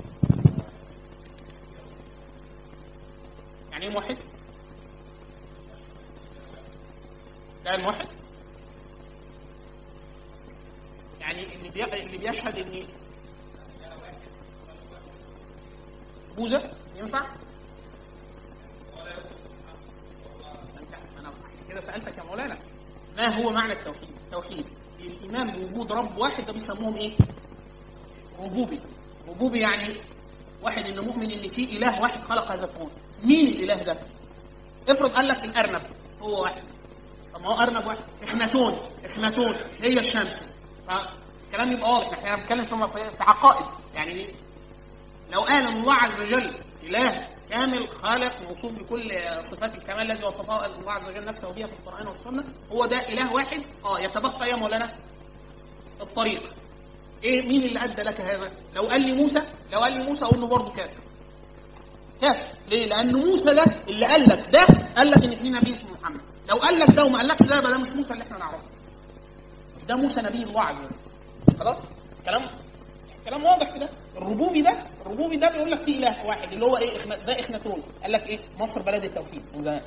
يعني ايه موحد ده موحد يعني اللي بي... اللي بيشهد ان بوذا ينفع انت انا كده سالتك يا مولانا ما هو معنى التوحيد التوحيد الايمان بوجود رب واحد ده بيسموهم ايه ربوبي ربوبي يعني واحد انه مؤمن ان في اله واحد خلق هذا الكون مين الاله ده افرض قال لك الارنب هو واحد طب ما هو ارنب واحد اخناتون اخناتون هي الشمس فالكلام يبقى واضح احنا بنتكلم في في عقائد يعني ليه؟ لو قال ان الله عز وجل اله كامل خالق موصوف بكل صفات الكمال الذي وصفها الله عز وجل نفسه بها في القران والسنه هو ده اله واحد اه يتبقى يا مولانا الطريق ايه مين اللي ادى لك هذا لو قال لي موسى لو قال لي موسى اقول له برضه كافر كافر ليه لان موسى ده اللي قال لك ده قال لك ان في نبي اسمه محمد لو قال لك ده وما قالكش ده يبقى ده مش موسى اللي احنا نعرفه ده موسى نبي الله عز وجل خلاص كلام كلام واضح كده الربوبي ده الربوبي ده بيقول لك في اله واحد اللي هو ايه إخنا... ده اخناتون قال لك ايه مصر بلد التوحيد من زمان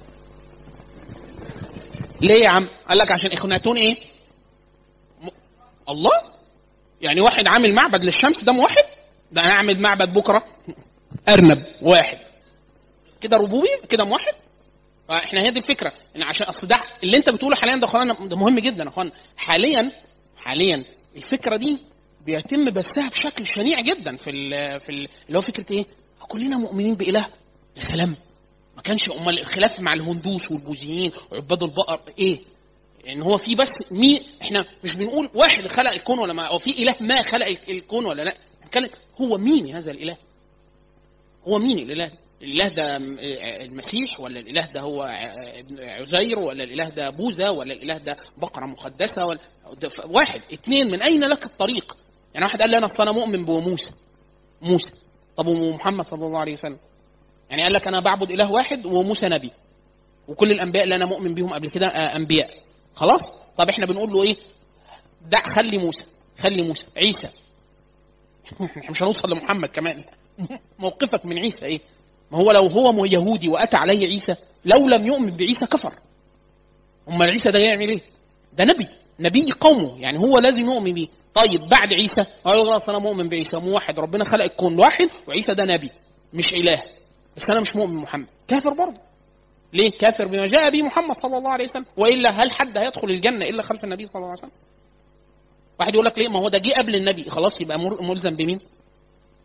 ليه يا عم قال لك عشان اخناتون ايه م... الله يعني واحد عامل معبد للشمس ده موحد ده انا اعمل معبد بكره ارنب واحد كده ربوبي كده موحد فاحنا هي دي الفكره ان عشان اصل ده اللي انت بتقوله حاليا ده اخوانا ده مهم جدا يا اخوانا حاليا حاليا الفكره دي بيتم بثها بشكل شنيع جدا في ال في ال اللي هو فكره ايه؟ كلنا مؤمنين باله يا سلام ما كانش امال الخلاف مع الهندوس والبوذيين وعباد البقر ايه؟ ان هو في بس مين احنا مش بنقول واحد خلق الكون ولا ما او في اله ما خلق الكون ولا لا بنتكلم هو مين هذا الاله؟ هو مين الاله؟ الاله ده المسيح ولا الاله ده هو ابن عزير ولا الاله ده بوذا ولا الاله ده بقره مقدسه ولا ده واحد اثنين من اين لك الطريق؟ يعني واحد قال لي انا اصل انا مؤمن بموسى موسى طب ومحمد صلى الله عليه وسلم يعني قال لك انا بعبد اله واحد وموسى نبي وكل الانبياء اللي انا مؤمن بيهم قبل كده انبياء خلاص طب احنا بنقول له ايه دع خلي موسى خلي موسى عيسى احنا مش هنوصل لمحمد كمان موقفك من عيسى ايه ما هو لو هو يهودي واتى عليه عيسى لو لم يؤمن بعيسى كفر امال عيسى ده يعمل ايه ده نبي نبي قومه يعني هو لازم يؤمن بيه طيب بعد عيسى قالوا خلاص انا مؤمن بعيسى موحد ربنا خلق الكون واحد وعيسى ده نبي مش اله بس انا مش مؤمن بمحمد كافر برضه ليه كافر بما جاء به محمد صلى الله عليه وسلم والا هل حد هيدخل الجنه الا خلف النبي صلى الله عليه وسلم واحد يقول لك ليه ما هو ده جه قبل النبي خلاص يبقى ملزم بمين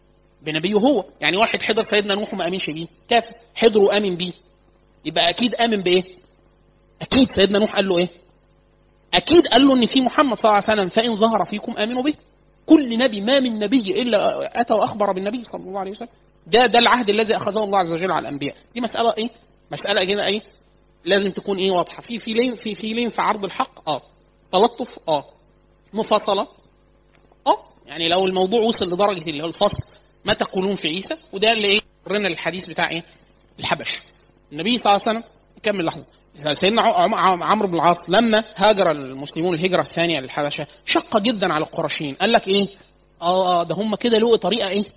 بنبيه هو يعني واحد حضر سيدنا نوح وما امنش بيه كافر حضر وامن بيه يبقى اكيد امن بايه اكيد سيدنا نوح قال له ايه اكيد قال له ان في محمد صلى الله عليه وسلم فان ظهر فيكم امنوا به كل نبي ما من نبي الا اتى واخبر بالنبي صلى الله عليه وسلم ده ده العهد الذي اخذه الله عز وجل على الانبياء دي مساله ايه مساله كده ايه لازم تكون ايه واضحه في في لين في في لين في عرض الحق اه تلطف اه مفاصله اه يعني لو الموضوع وصل لدرجه اللي هو الفصل ما تقولون في عيسى وده اللي ايه قرنا الحديث بتاع ايه الحبش النبي صلى الله عليه وسلم كمل لحظه سيدنا عم- عم- عمرو بن العاص لما هاجر المسلمون الهجره الثانيه للحبشه شق جدا على القرشيين قال لك ايه اه آه، ده هم كده لقوا طريقه ايه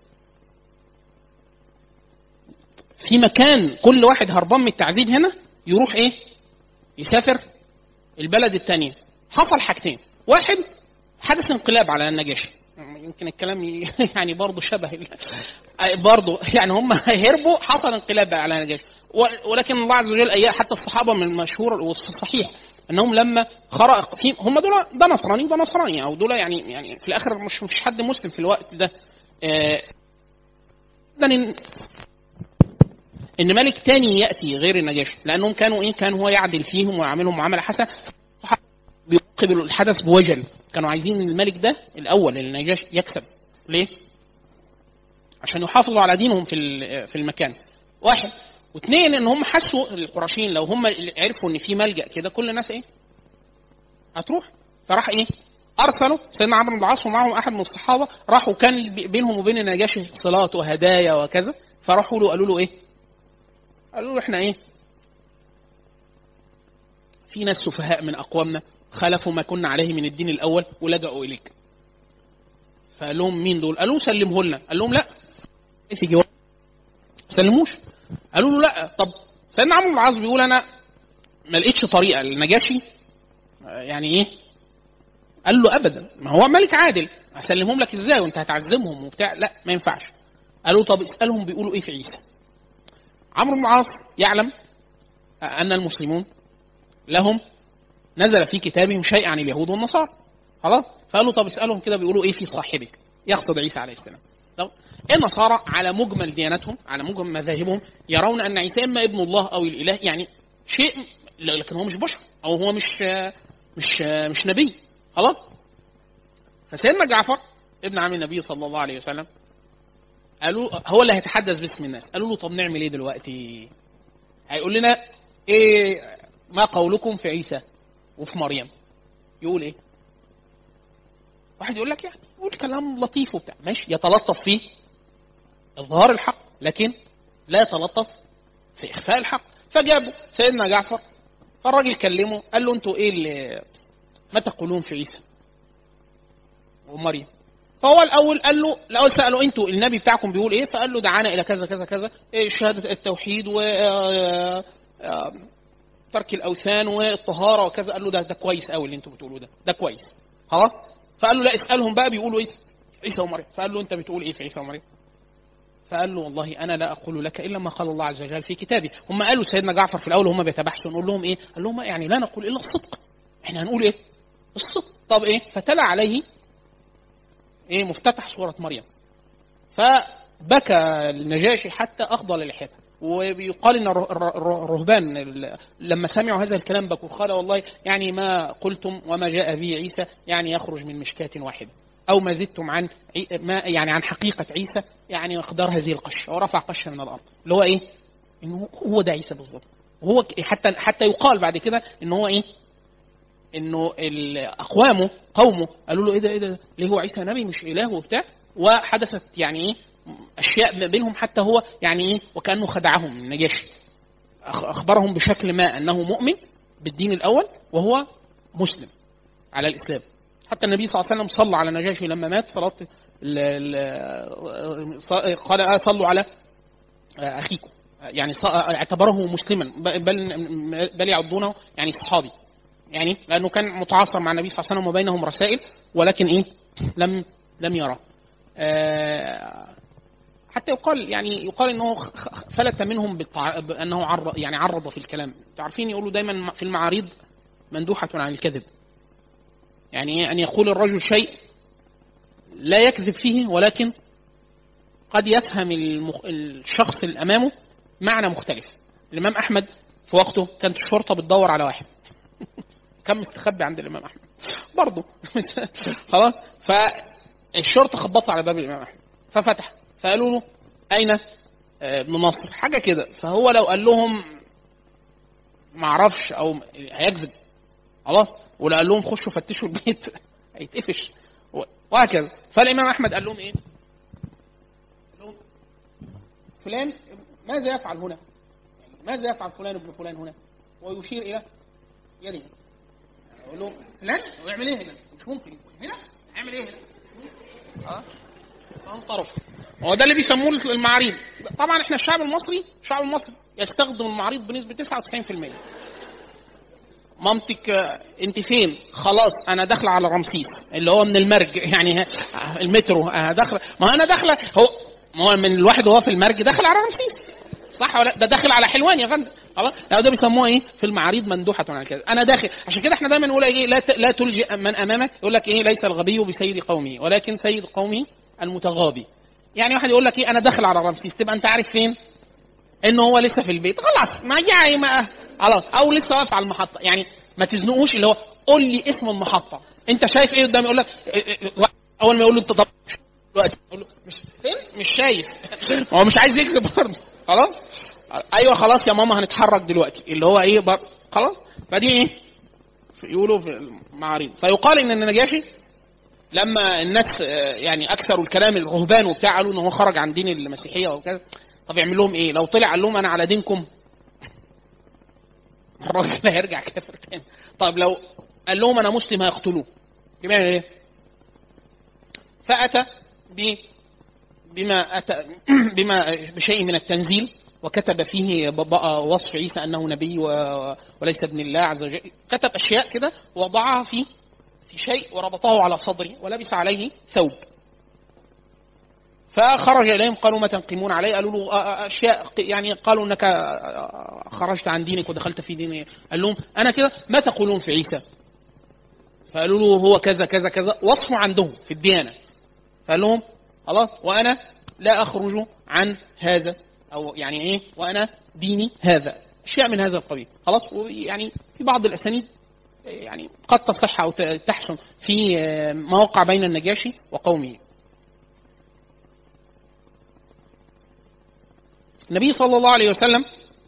في مكان كل واحد هربان من التعذيب هنا يروح ايه يسافر البلد الثانيه حصل حاجتين واحد حدث انقلاب على النجاشي يمكن الكلام ي- يعني برضه شبه ال- برضه يعني هم هربوا حصل انقلاب على النجاشي و- ولكن الله عز وجل ايام حتى الصحابه من المشهور وفي الصحيح انهم لما خرق في هم دول ده نصراني وده نصراني او دول يعني يعني في الاخر مش مش حد مسلم في الوقت ده آه، إذن إن- ان ملك تاني ياتي غير النجاشي لانهم كانوا ايه كان هو يعدل فيهم ويعاملهم معامله حسنه بيقبلوا الحدث بوجل كانوا عايزين الملك ده الاول النجاشي يكسب ليه؟ عشان يحافظوا على دينهم في ال- في المكان واحد واثنين ان هم حسوا القرشيين لو هم عرفوا ان في ملجا كده كل الناس ايه؟ هتروح فراح ايه؟ ارسلوا سيدنا عمرو بن العاص ومعهم احد من الصحابه راحوا كان بي- بينهم وبين النجاشي صلات وهدايا وكذا فراحوا له قالوا له ايه؟ قالوا له احنا ايه؟ في ناس سفهاء من اقوامنا خلفوا ما كنا عليه من الدين الاول ولجأوا اليك. فقال لهم مين دول؟ قالوا سلمه لنا، قال لهم لا في جواب سلموش قالوا له لا طب سيدنا عمرو بن العاص بيقول انا ما لقيتش طريقه النجاشي آه، يعني ايه؟ قال له ابدا ما هو ملك عادل هسلمهم لك ازاي وانت هتعذبهم وبتاع لا ما ينفعش قالوا طب اسالهم بيقولوا ايه في عيسى عمرو بن العاص يعلم ان المسلمون لهم نزل في كتابهم شيء عن اليهود والنصارى خلاص فقالوا طب اسالهم كده بيقولوا ايه في صاحبك يقصد عيسى عليه السلام طب النصارى على مجمل ديانتهم على مجمل مذاهبهم يرون ان عيسى اما ابن الله او الاله يعني شيء لكن هو مش بشر او هو مش مش مش نبي خلاص فسيدنا جعفر ابن عم النبي صلى الله عليه وسلم قالوا هو اللي هيتحدث باسم الناس قالوا له طب نعمل ايه دلوقتي هيقول لنا ايه ما قولكم في عيسى وفي مريم يقول ايه واحد يقول لك يعني يقول كلام لطيف وبتاع ماشي يتلطف فيه اظهار الحق لكن لا يتلطف في اخفاء الحق فجابوا سيدنا جعفر فالراجل كلمه قال له انتوا ايه اللي ما تقولون في عيسى ومريم فهو الاول قال له الاول ساله انتوا النبي بتاعكم بيقول ايه فقال له دعانا الى كذا كذا كذا إيه شهاده التوحيد و آه، آه، ترك الاوثان والطهاره وكذا قال له ده ده كويس قوي اللي انتوا بتقولوه ده ده كويس خلاص فقال له لا اسالهم بقى بيقولوا ايه عيسى ومريم فقال له انت بتقول ايه في عيسى ومريم فقال له والله انا لا اقول لك الا ما قال الله عز وجل في كتابه هم قالوا سيدنا جعفر في الاول وهم بيتبحثوا نقول لهم ايه قال لهم يعني لا نقول الا الصدق احنا هنقول ايه الصدق طب ايه فتلا عليه ايه مفتتح سوره مريم فبكى النجاشي حتى اخضل لحيته وبيقال ان الر- الر- الر- الرهبان ال- لما سمعوا هذا الكلام بكوا قال والله يعني ما قلتم وما جاء به عيسى يعني يخرج من مشكاة واحدة او ما زدتم عن عي- ما يعني عن حقيقة عيسى يعني مقدار هذه القشة ورفع قشة من الارض اللي هو ايه؟ انه هو ده عيسى بالظبط وهو ك- حتى حتى يقال بعد كده ان هو ايه؟ انه ال- اقوامه قومه قالوا له ايه ده ايه ده ليه هو عيسى نبي مش اله وبتاع وحدثت يعني ايه اشياء ما بينهم حتى هو يعني ايه وكانه خدعهم النجاشي أخ- اخبرهم بشكل ما انه مؤمن بالدين الاول وهو مسلم على الاسلام حتى النبي صلى الله عليه وسلم صلى على النجاشي لما مات صلاه ال- ال- ص- قال آه صلوا على آه، اخيكم يعني ص- اعتبره مسلما ب- بل بل يعدونه يعني صحابي يعني لانه كان متعاصر مع النبي صلى الله عليه وسلم وبينهم رسائل ولكن ايه لم لم يرى آه، حتى يقال يعني يقال انه خ- خ- فلت منهم بالتع... بانه عرض يعني عرض في الكلام تعرفين يقولوا دايما في المعاريض مندوحه عن الكذب يعني إيه؟ ان يقول الرجل شيء لا يكذب فيه ولكن قد يفهم المخ... الشخص اللي امامه معنى مختلف الامام احمد في وقته كانت الشرطه بتدور على واحد كان مستخبي عند الامام احمد برضه خلاص فالشرطه خبطت على باب الامام احمد ففتح فقالوا له اين آه، ابن نصر حاجه كده فهو لو قال لهم ما اعرفش او هيكذب خلاص ولو قال لهم خشوا فتشوا البيت هيتقفش وهكذا فالامام احمد قال لهم ايه؟ قال لهم فلان ماذا يفعل هنا؟ يعني ماذا يفعل فلان ابن فلان هنا؟ ويشير الى يده يقول له فلان ويعمل ايه هنا؟ مش ممكن يكون هنا يعمل ايه هنا؟ اه فانصرف هو ده اللي بيسموه المعاريض طبعا احنا الشعب المصري الشعب المصري يستخدم المعاريض بنسبه 99% مامتك آه، انت فين خلاص انا داخله على رمسيس اللي هو من المرج يعني ه- المترو آه، داخله ما انا داخله هو ما هو من الواحد وهو في المرج داخل على رمسيس صح ولا لا؟ ده داخل على حلوان يا فندم خلاص لا ده بيسموه ايه في المعاريض مندوحه على كده انا داخل عشان كده احنا دايما نقول ايه لا ت- لا تلجئ من امامك يقول لك ايه ليس الغبي بسيد قومه ولكن سيد قومه المتغابي يعني واحد يقول لك ايه انا داخل على رمسيس تبقى انت عارف فين ان هو لسه في البيت خلاص ما يعني ما خلاص او لسه واقف على المحطه يعني ما تزنقوش اللي هو قول لي اسم المحطه انت شايف ايه قدامي يقول لك إيه إيه إيه، اول ما يقول له انت طب دلوقتي اقول له مش فين مش شايف هو مش عايز يكذب برضه خلاص ايوه خلاص يا ماما هنتحرك دلوقتي اللي هو ايه بر... خلاص فدي ايه يقولوا في المعاريض فيقال ان النجاشي لما الناس آه، يعني اكثروا الكلام الرهبان وبتاع قالوا ان هو خرج عن دين المسيحيه وكذا طب يعمل لهم ايه؟ لو طلع قال لهم انا على دينكم الراجل هيرجع كافر تاني طب لو قال لهم انا مسلم هيقتلوه يعمل ايه؟ فاتى ب بما اتى بما بشيء من التنزيل وكتب فيه بقى وصف عيسى انه نبي و- وليس ابن الله عز وجل كتب اشياء كده ووضعها في في شيء وربطه على صدره ولبس عليه ثوب فخرج اليهم قالوا ما تنقمون عليه قالوا له آه، آه، اشياء ق- يعني قالوا انك آه، خرجت عن دينك ودخلت في دين قال لهم انا كده ما تقولون في عيسى فقالوا له هو كذا كذا كذا وصفه عندهم في الديانه قال لهم خلاص وانا لا اخرج عن هذا او يعني ايه وانا ديني هذا اشياء من هذا القبيل خلاص يعني في بعض الاسانيد يعني قد تصح او ت- تحسن في آه، مواقع بين النجاشي وقومه النبي صلى الله عليه وسلم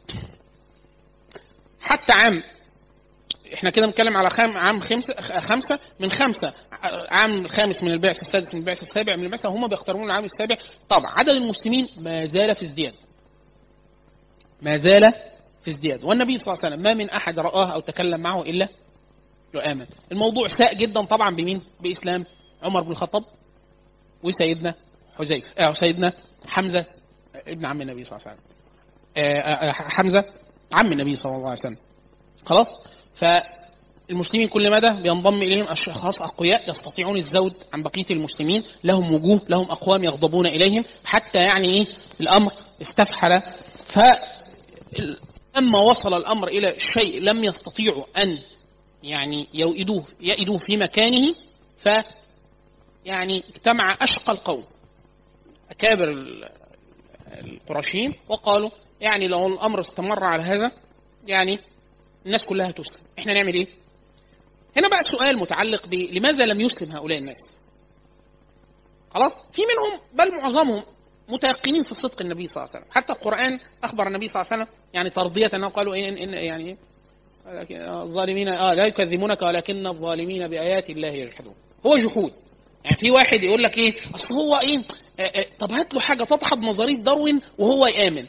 حتى عام احنا كده بنتكلم على خام عام خمسة خمسة من خمسة عام الخامس من البعث السادس من البعث السابع من البعثة هم بيختارون العام السابع طبعا عدد المسلمين ما زال في ازدياد ما زال في ازدياد والنبي صلى الله عليه وسلم ما من احد رآه او تكلم معه الا يؤمن الموضوع ساء جدا طبعا بمين باسلام عمر بن الخطاب وسيدنا حذيفه آه سيدنا حمزه ابن عم النبي صلى الله عليه وسلم آه، آه، آه، حمزه عم النبي صلى الله عليه وسلم خلاص فالمسلمين كل مدى بينضم اليهم اشخاص اقوياء يستطيعون الزود عن بقيه المسلمين لهم وجوه لهم اقوام يغضبون اليهم حتى يعني ايه الامر استفحل ف لما وصل الامر الى شيء لم يستطيعوا ان يعني يؤيدوه يئدوه في مكانه ف يعني اجتمع اشقى القوم اكابر ال- القرشيين وقالوا يعني لو الامر استمر على هذا يعني الناس كلها تسلم احنا نعمل ايه هنا بقى سؤال متعلق ب لماذا لم يسلم هؤلاء الناس خلاص في منهم بل معظمهم متيقنين في صدق النبي صلى الله عليه وسلم حتى القران اخبر النبي صلى الله عليه وسلم يعني ترضيه انه قالوا إن, إن يعني إيه؟ ولكن الظالمين اه لا يكذبونك ولكن الظالمين بايات الله يجحدون هو جحود يعني في واحد يقول لك ايه اصل هو ايه آه آه طب هات له حاجه تدحض نظريه داروين وهو يامن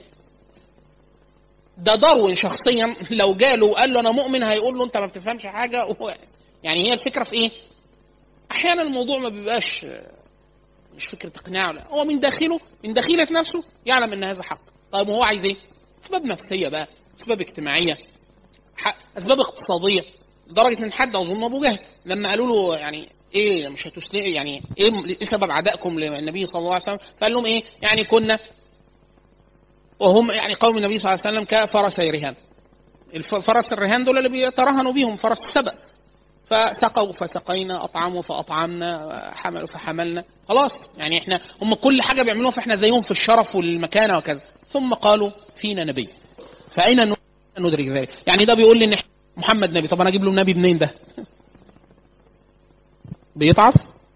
ده داروين شخصيا لو جاله وقال له انا مؤمن هيقول له انت ما بتفهمش حاجه وهو يعني هي الفكره في ايه؟ احيانا الموضوع ما بيبقاش آه، مش فكره اقناع لا هو من داخله من داخله نفسه يعلم ان هذا حق طيب وهو عايز ايه؟ اسباب نفسيه بقى اسباب اجتماعيه ح- اسباب اقتصاديه لدرجه ان حد اظن ابو جهل لما قالوا له يعني ايه مش هتسلم يعني ايه ايه سبب عدائكم للنبي صلى الله عليه وسلم فقال لهم ايه يعني كنا وهم يعني قوم النبي صلى الله عليه وسلم كفرسي رهان الف- فرس الرهان دول اللي بيترهنوا بيهم فرس السبأ فسقوا فسقينا اطعموا فاطعمنا حملوا فحملنا خلاص يعني احنا هم كل حاجه بيعملوها فاحنا زيهم في الشرف والمكانه وكذا ثم قالوا فينا نبي فاين ندرك ذلك يعني ده بيقول لي ان محمد نبي طب انا اجيب له النبي منين ده بيضعف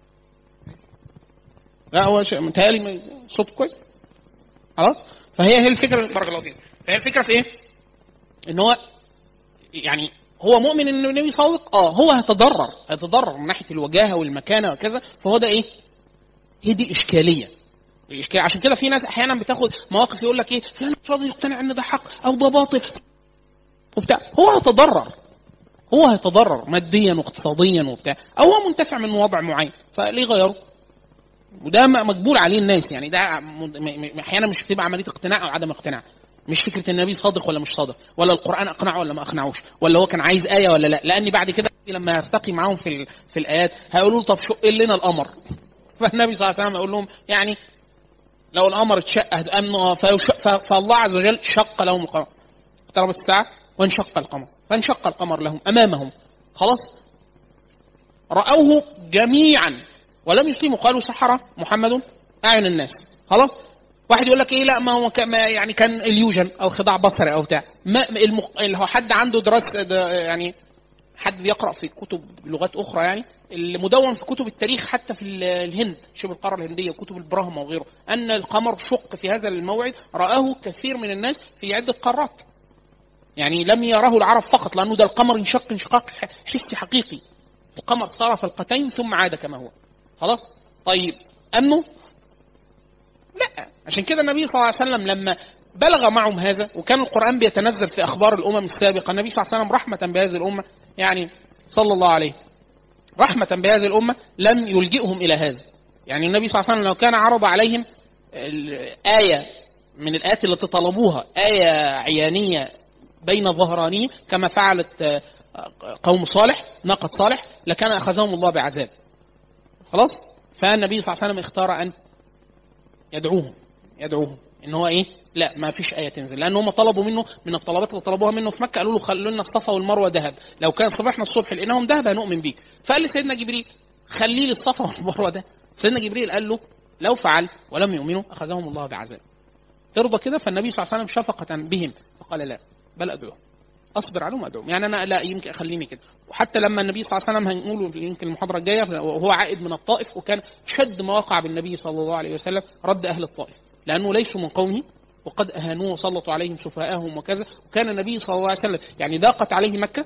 لا هو متهيألي صوت كويس خلاص فهي هي الفكره بارك الله فيك فهي الفكره في ايه؟ ان هو يعني هو مؤمن ان النبي صادق اه هو هيتضرر هيتضرر من ناحيه الوجاهه والمكانه وكذا فهو ده ايه؟ هي دي الاشكاليه الاشكال عشان كده في ناس احيانا بتاخد مواقف يقول لك ايه فلان مش راضي يقتنع ان ده حق او ده باطل وبتاع هو هيتضرر هو هيتضرر ماديا واقتصاديا وبتاع او هو منتفع من وضع معين فليه غيره؟ وده مقبول عليه الناس يعني ده احيانا مش بتبقى عمليه اقتناع او عدم اقتناع مش فكره النبي صادق ولا مش صادق ولا القران اقنعه ولا ما اقنعوش ولا هو كان عايز ايه ولا لا لان بعد كده لما يرتقي معاهم في في الايات هيقولوا له طب شق لنا القمر فالنبي صلى الله عليه وسلم يقول لهم يعني لو القمر اتشق فالله عز وجل شق لهم القمر اقتربت الساعه وانشق القمر فانشق القمر لهم امامهم خلاص راوه جميعا ولم يسلموا قالوا سحر محمد اعين الناس خلاص واحد يقول لك ايه لا ما هو ما يعني كان اليوجن او خداع بصري او بتاع ما المق... اللي هو حد عنده دراسه يعني حد بيقرا في كتب لغات اخرى يعني المدون في كتب التاريخ حتى في الهند شبه القاره الهنديه وكتب البراهما وغيره ان القمر شق في هذا الموعد راه كثير من الناس في عده قارات يعني لم يراه العرب فقط لانه ده القمر انشق انشقاق حسي حقيقي القمر صار فلقتين ثم عاد كما هو خلاص طيب امنوا لا عشان كده النبي صلى الله عليه وسلم لما بلغ معهم هذا وكان القران بيتنزل في اخبار الامم السابقه النبي صلى الله عليه وسلم رحمه بهذه الامه يعني صلى الله عليه رحمه بهذه الامه لم يلجئهم الى هذا يعني النبي صلى الله عليه وسلم لو كان عرض عليهم آية من الآيات التي طلبوها آية عيانية بين ظهرانيه كما فعلت قوم صالح ناقة صالح لكان أخذهم الله بعذاب خلاص فالنبي صلى الله عليه وسلم اختار ان يدعوهم يدعوهم ان هو ايه لا ما فيش ايه تنزل لان هم طلبوا منه من الطلبات اللي طلبوها منه في مكه قالوا له خلوا لنا الصفا والمروه ذهب لو كان صبحنا الصبح لقيناهم ذهب هنؤمن بيك فقال لسيدنا جبريل خلي لي الصفا والمروه ده سيدنا جبريل قال له لو فعل ولم يؤمنوا اخذهم الله بعذاب ترضى كده فالنبي صلى الله عليه وسلم شفقه بهم فقال لا بل ادعوهم اصبر عليهم وادعوهم يعني انا لا يمكن خليني كده وحتى لما النبي صلى الله عليه وسلم هنقوله يمكن المحاضره الجايه وهو عائد من الطائف وكان شد ما وقع بالنبي صلى الله عليه وسلم رد اهل الطائف لانه ليسوا من قومه وقد اهانوه وسلطوا عليهم سفهاءهم وكذا وكان النبي صلى الله عليه وسلم يعني ضاقت عليه مكه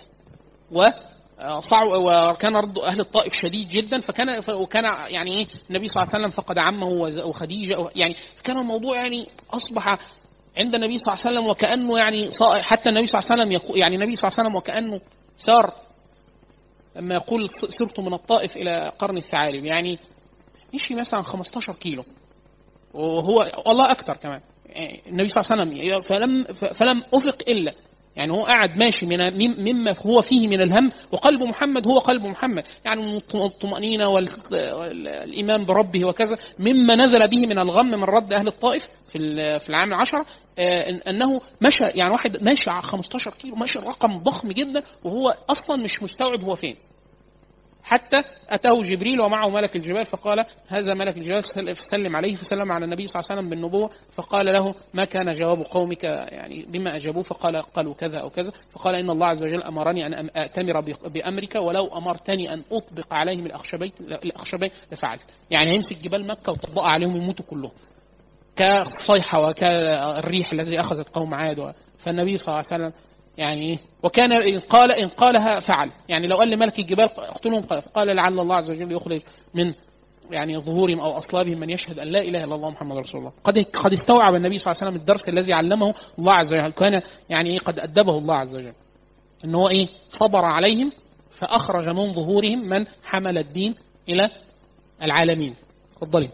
و وكان رد اهل الطائف شديد جدا فكان وكان يعني ايه النبي صلى الله عليه وسلم فقد عمه وخديجه يعني كان الموضوع يعني اصبح عند النبي صلى الله عليه وسلم وكانه يعني حتى النبي صلى الله عليه وسلم يقول يعني النبي صلى الله عليه وسلم وكانه سار لما يقول سرت من الطائف الى قرن الثعالب يعني مشي مثلا 15 كيلو وهو والله اكثر كمان النبي صلى الله عليه وسلم فلم فلم افق الا يعني هو قاعد ماشي من مما هو فيه من الهم وقلب محمد هو قلب محمد يعني الطمأنينة والإيمان بربه وكذا مما نزل به من الغم من رد أهل الطائف في في العام العشرة أنه مشى يعني واحد ماشي على 15 كيلو ماشي رقم ضخم جدا وهو أصلا مش مستوعب هو فين حتى أتاه جبريل ومعه ملك الجبال فقال هذا ملك الجبال فسلم عليه فسلم على النبي صلى الله عليه وسلم بالنبوة فقال له ما كان جواب قومك يعني بما أجابوه فقال قالوا كذا أو كذا فقال إن الله عز وجل أمرني أن أأتمر بأمرك ولو أمرتني أن أطبق عليهم الأخشبين الأخشبين لفعلت يعني هيمسك جبال مكة وطبقها عليهم يموتوا كلهم كالصيحة وكالريح الذي أخذت قوم عاد فالنبي صلى الله عليه وسلم يعني وكان إن قال إن قالها فعل يعني لو قال لملك الجبال اقتلهم قال لعل الله عز وجل يخرج من يعني ظهورهم او اصلابهم من يشهد ان لا اله الا الله محمد رسول الله قد قد استوعب النبي صلى الله عليه وسلم الدرس الذي علمه الله عز وجل كان يعني ايه قد ادبه الله عز وجل ان هو ايه صبر عليهم فاخرج من ظهورهم من حمل الدين الى العالمين اتفضلي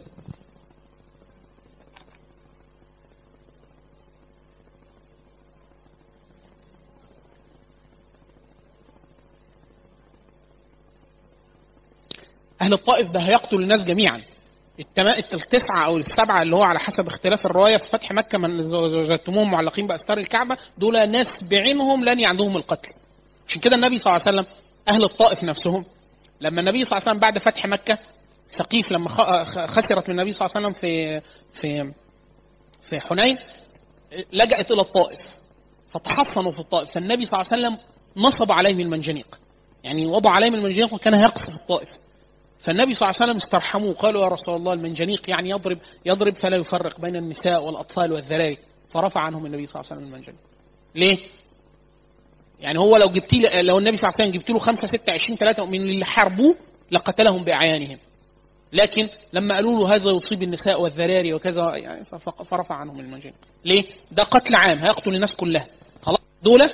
اهل الطائف ده هيقتل الناس جميعا التسعة أو السبعة اللي هو على حسب اختلاف الرواية في فتح مكة من وجدتموهم معلقين بأستار الكعبة دول ناس بعينهم لن عندهم القتل عشان كده النبي صلى الله عليه وسلم اهل الطائف نفسهم لما النبي صلى الله عليه وسلم بعد فتح مكه ثقيف لما خ- خسرت من النبي صلى الله عليه وسلم في في في حنين لجأت الى الطائف فتحصنوا في الطائف فالنبي صلى الله عليه وسلم نصب عليهم المنجنيق يعني وضع عليهم المنجنيق وكان يقصف الطائف فالنبي صلى الله عليه وسلم استرحموه قالوا يا رسول الله المنجنيق يعني يضرب يضرب فلا يفرق بين النساء والاطفال والذراري فرفع عنهم النبي صلى الله عليه وسلم المنجنيق ليه؟ يعني هو لو جبت لي لو النبي صلى الله عليه وسلم جبت له خمسه سته 20 ثلاثه من اللي حاربوه لقتلهم باعيانهم لكن لما قالوا له هذا يصيب النساء والذراري وكذا يعني فف- فرفع عنهم المنجنيق ليه؟ ده قتل عام هيقتل الناس كلها خلاص دول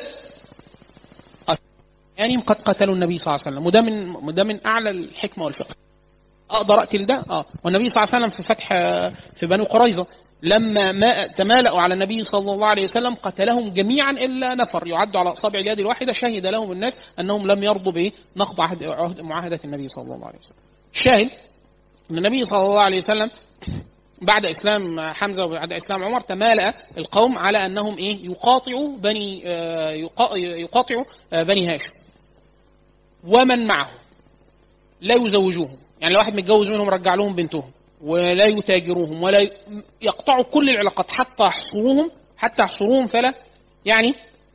يعني قد قتلوا النبي صلى الله عليه وسلم وده من وده من اعلى الحكمه والفقه اقدر اقتل ده اه والنبي صلى الله عليه وسلم في فتح في بني قريظه لما ما تمالأوا على النبي صلى الله عليه وسلم قتلهم جميعا الا نفر يعد على اصابع اليد الواحده شهد لهم الناس انهم لم يرضوا بنقض عهد عهد معاهده النبي صلى الله عليه وسلم. الشاهد ان النبي صلى الله عليه وسلم بعد اسلام حمزه وبعد اسلام عمر تمالأ القوم على انهم ايه يقاطعوا بني آه، يقا- يقاطعوا آه، بني هاشم ومن معه لا يزوجوهم يعني لو واحد متجوز منهم رجع لهم بنتهم ولا يتاجروهم ولا ي- يقطعوا كل العلاقات حتى يحصروهم حتى يحصروهم فلا يعني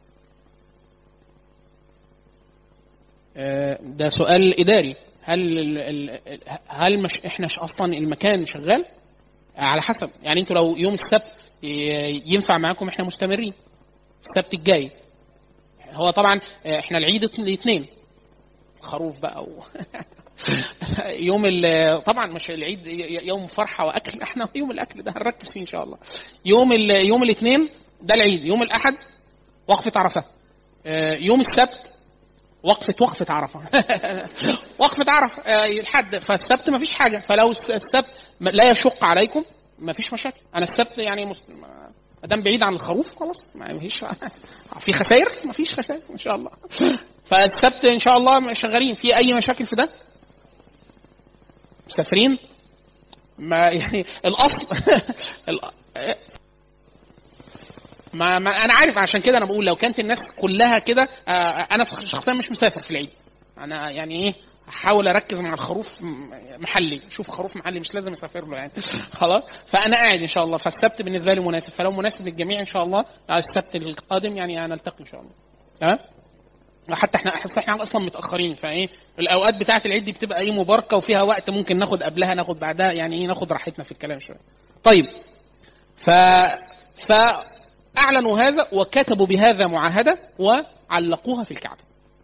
آه، ده سؤال اداري هل ال- ال- هل مش احنا ش- اصلا المكان شغال على حسب يعني انتوا لو يوم السبت ي- ينفع معاكم احنا مستمرين السبت الجاي هو طبعا آه، احنا العيد الاثنين خروف بقى و... يوم ال... طبعا مش العيد ي- ي- يوم فرحه واكل احنا يوم الاكل ده هنركز فيه ان شاء الله يوم ال... يوم الاثنين ده العيد يوم الاحد وقفه عرفه آه، يوم السبت وقفه وقفه عرفه وقفه عرفه آه، الحد فالسبت ما فيش حاجه فلو الس- السبت م- لا يشق عليكم ما فيش مشاكل انا السبت يعني مس... ما دام بعيد عن الخروف خلاص ما فيش في خسائر ما فيش خسائر ان شاء الله فالسبت ان شاء الله شغالين في اي مشاكل في ده مسافرين ما يعني الاصل ال- ما, ما انا عارف عشان كده انا بقول لو كانت الناس كلها كده آه، انا شخصيا مش مسافر في العيد انا يعني ايه احاول اركز مع الخروف م- محلي شوف خروف محلي مش لازم اسافر له يعني خلاص فانا قاعد ان شاء الله فالسبت بالنسبه لي مناسب فلو مناسب للجميع ان شاء الله آه، السبت القادم يعني نلتقي ان شاء الله تمام حتى احنا احس احنا اصلا متاخرين فايه الاوقات بتاعه العيد دي بتبقى ايه مباركه وفيها وقت ممكن ناخد قبلها ناخد بعدها يعني ايه ناخد راحتنا في الكلام شويه طيب ف فاعلنوا هذا وكتبوا بهذا معاهده وعلقوها في الكعبه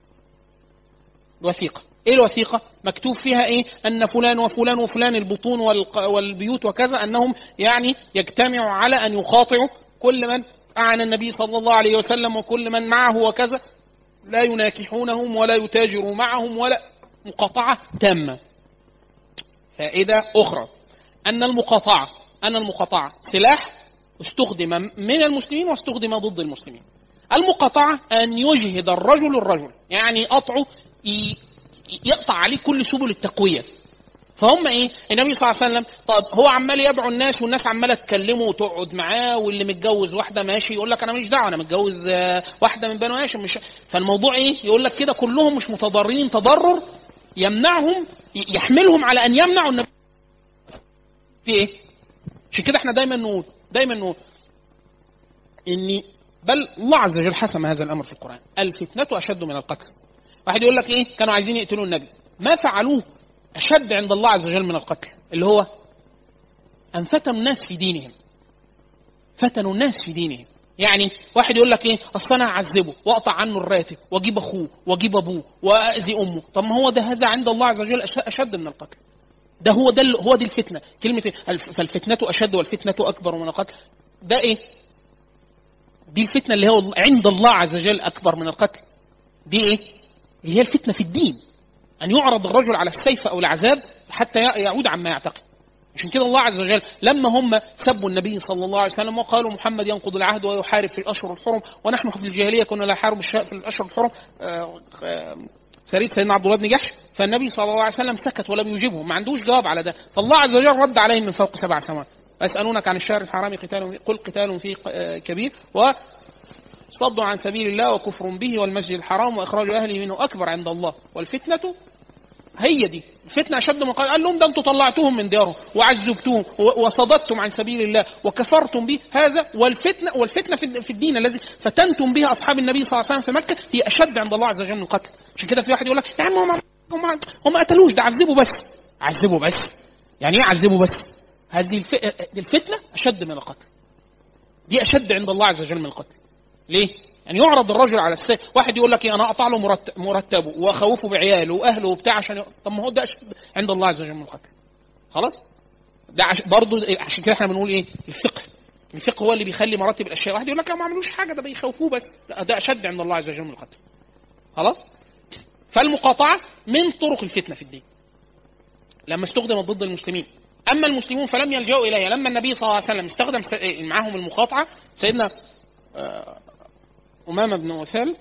وثيقه ايه الوثيقه مكتوب فيها ايه ان فلان وفلان وفلان البطون والق- والبيوت وكذا انهم يعني يجتمعوا على ان يقاطعوا كل من اعان النبي صلى الله عليه وسلم وكل من معه وكذا لا يناكحونهم ولا يتاجروا معهم ولا مقاطعة تامة فائدة أخرى أن المقاطعة أن المقاطعة سلاح استخدم من المسلمين واستخدم ضد المسلمين المقاطعة أن يجهد الرجل الرجل يعني قطعه ي- يقطع عليه كل سبل التقوية فهم ايه؟ النبي صلى الله عليه وسلم طب هو عمال يدعو الناس والناس عماله تكلمه وتقعد معاه واللي متجوز واحده ماشي يقول لك انا ماليش دعوه انا متجوز آه، واحده من بنو هاشم مش فالموضوع ايه؟ يقول لك كده كلهم مش متضررين تضرر يمنعهم ي- يحملهم على ان يمنعوا النبي في ايه؟ عشان كده احنا دايما نقول دايما نقول ان بل الله عز وجل حسم هذا الامر في القران الفتنه اشد من القتل واحد يقول لك ايه كانوا عايزين يقتلوا النبي ما فعلوه اشد عند الله عز وجل من القتل اللي هو ان فتنوا الناس في دينهم فتنوا الناس في دينهم يعني واحد يقول لك ايه اصل انا هعذبه واقطع عنه الراتب واجيب اخوه واجيب ابوه واذي امه طب ما هو ده هذا عند الله عز وجل أش- اشد من القتل ده هو ده ال- هو دي الفتنه كلمه الف- فالفتنه اشد والفتنه اكبر من القتل ده ايه دي الفتنه اللي هو عند الله عز وجل اكبر من القتل دي ايه اللي هي الفتنه في الدين ان يعرض الرجل على السيف او العذاب حتى ي- يعود عما يعتقد عشان كده الله عز وجل لما هم سبوا النبي صلى الله عليه وسلم وقالوا محمد ينقض العهد ويحارب في الاشهر الحرم ونحن في الجاهليه كنا لا نحارب الش- في الاشهر الحرم آه، آه، سريه سيدنا عبد الله بن جحش فالنبي صلى الله عليه وسلم سكت ولم يجيبهم ما عندوش جواب على ده فالله عز وجل رد عليهم من فوق سبع سماوات يسالونك عن الشهر الحرام قتال فيه- قل قتال فيه آه، كبير و صد عن سبيل الله وكفر به والمسجد الحرام واخراج اهله منه اكبر عند الله والفتنه هي دي الفتنة أشد من قال قال لهم ده أنتم طلعتوهم من ديارهم وعذبتوهم و- وصددتم عن سبيل الله وكفرتم به هذا والفتنة والفتنة في في الدين الذي فتنتم به أصحاب النبي صلى الله عليه وسلم في مكة هي أشد عند الله عز وجل من القتل عشان كده في واحد يقول لك يا عم هم هم هم ما قتلوش ده عذبوا بس عذبوا بس يعني إيه عذبوا بس؟ هذه الف... دي الفتنة أشد من القتل دي أشد عند الله عز وجل من القتل ليه؟ يعني يعرض الرجل على السيف واحد يقول لك إيه انا اقطع له مرت- مرتبه واخوفه بعياله واهله وبتاع عشان ي- طب ما هو ده أشد عند الله عز وجل من القتل خلاص ده عش... برضه عشان كده احنا بنقول ايه الفقه الفقه هو اللي بيخلي مراتب الاشياء واحد يقول لك لا ما عملوش حاجه ده بيخوفوه بس لا ده اشد عند الله عز وجل من القتل خلاص فالمقاطعه من طرق الفتنه في الدين لما استخدمت ضد المسلمين اما المسلمون فلم يلجأوا اليها لما النبي صلى الله عليه وسلم استخدم س- معاهم المقاطعه سيدنا آه، امامه بن وثال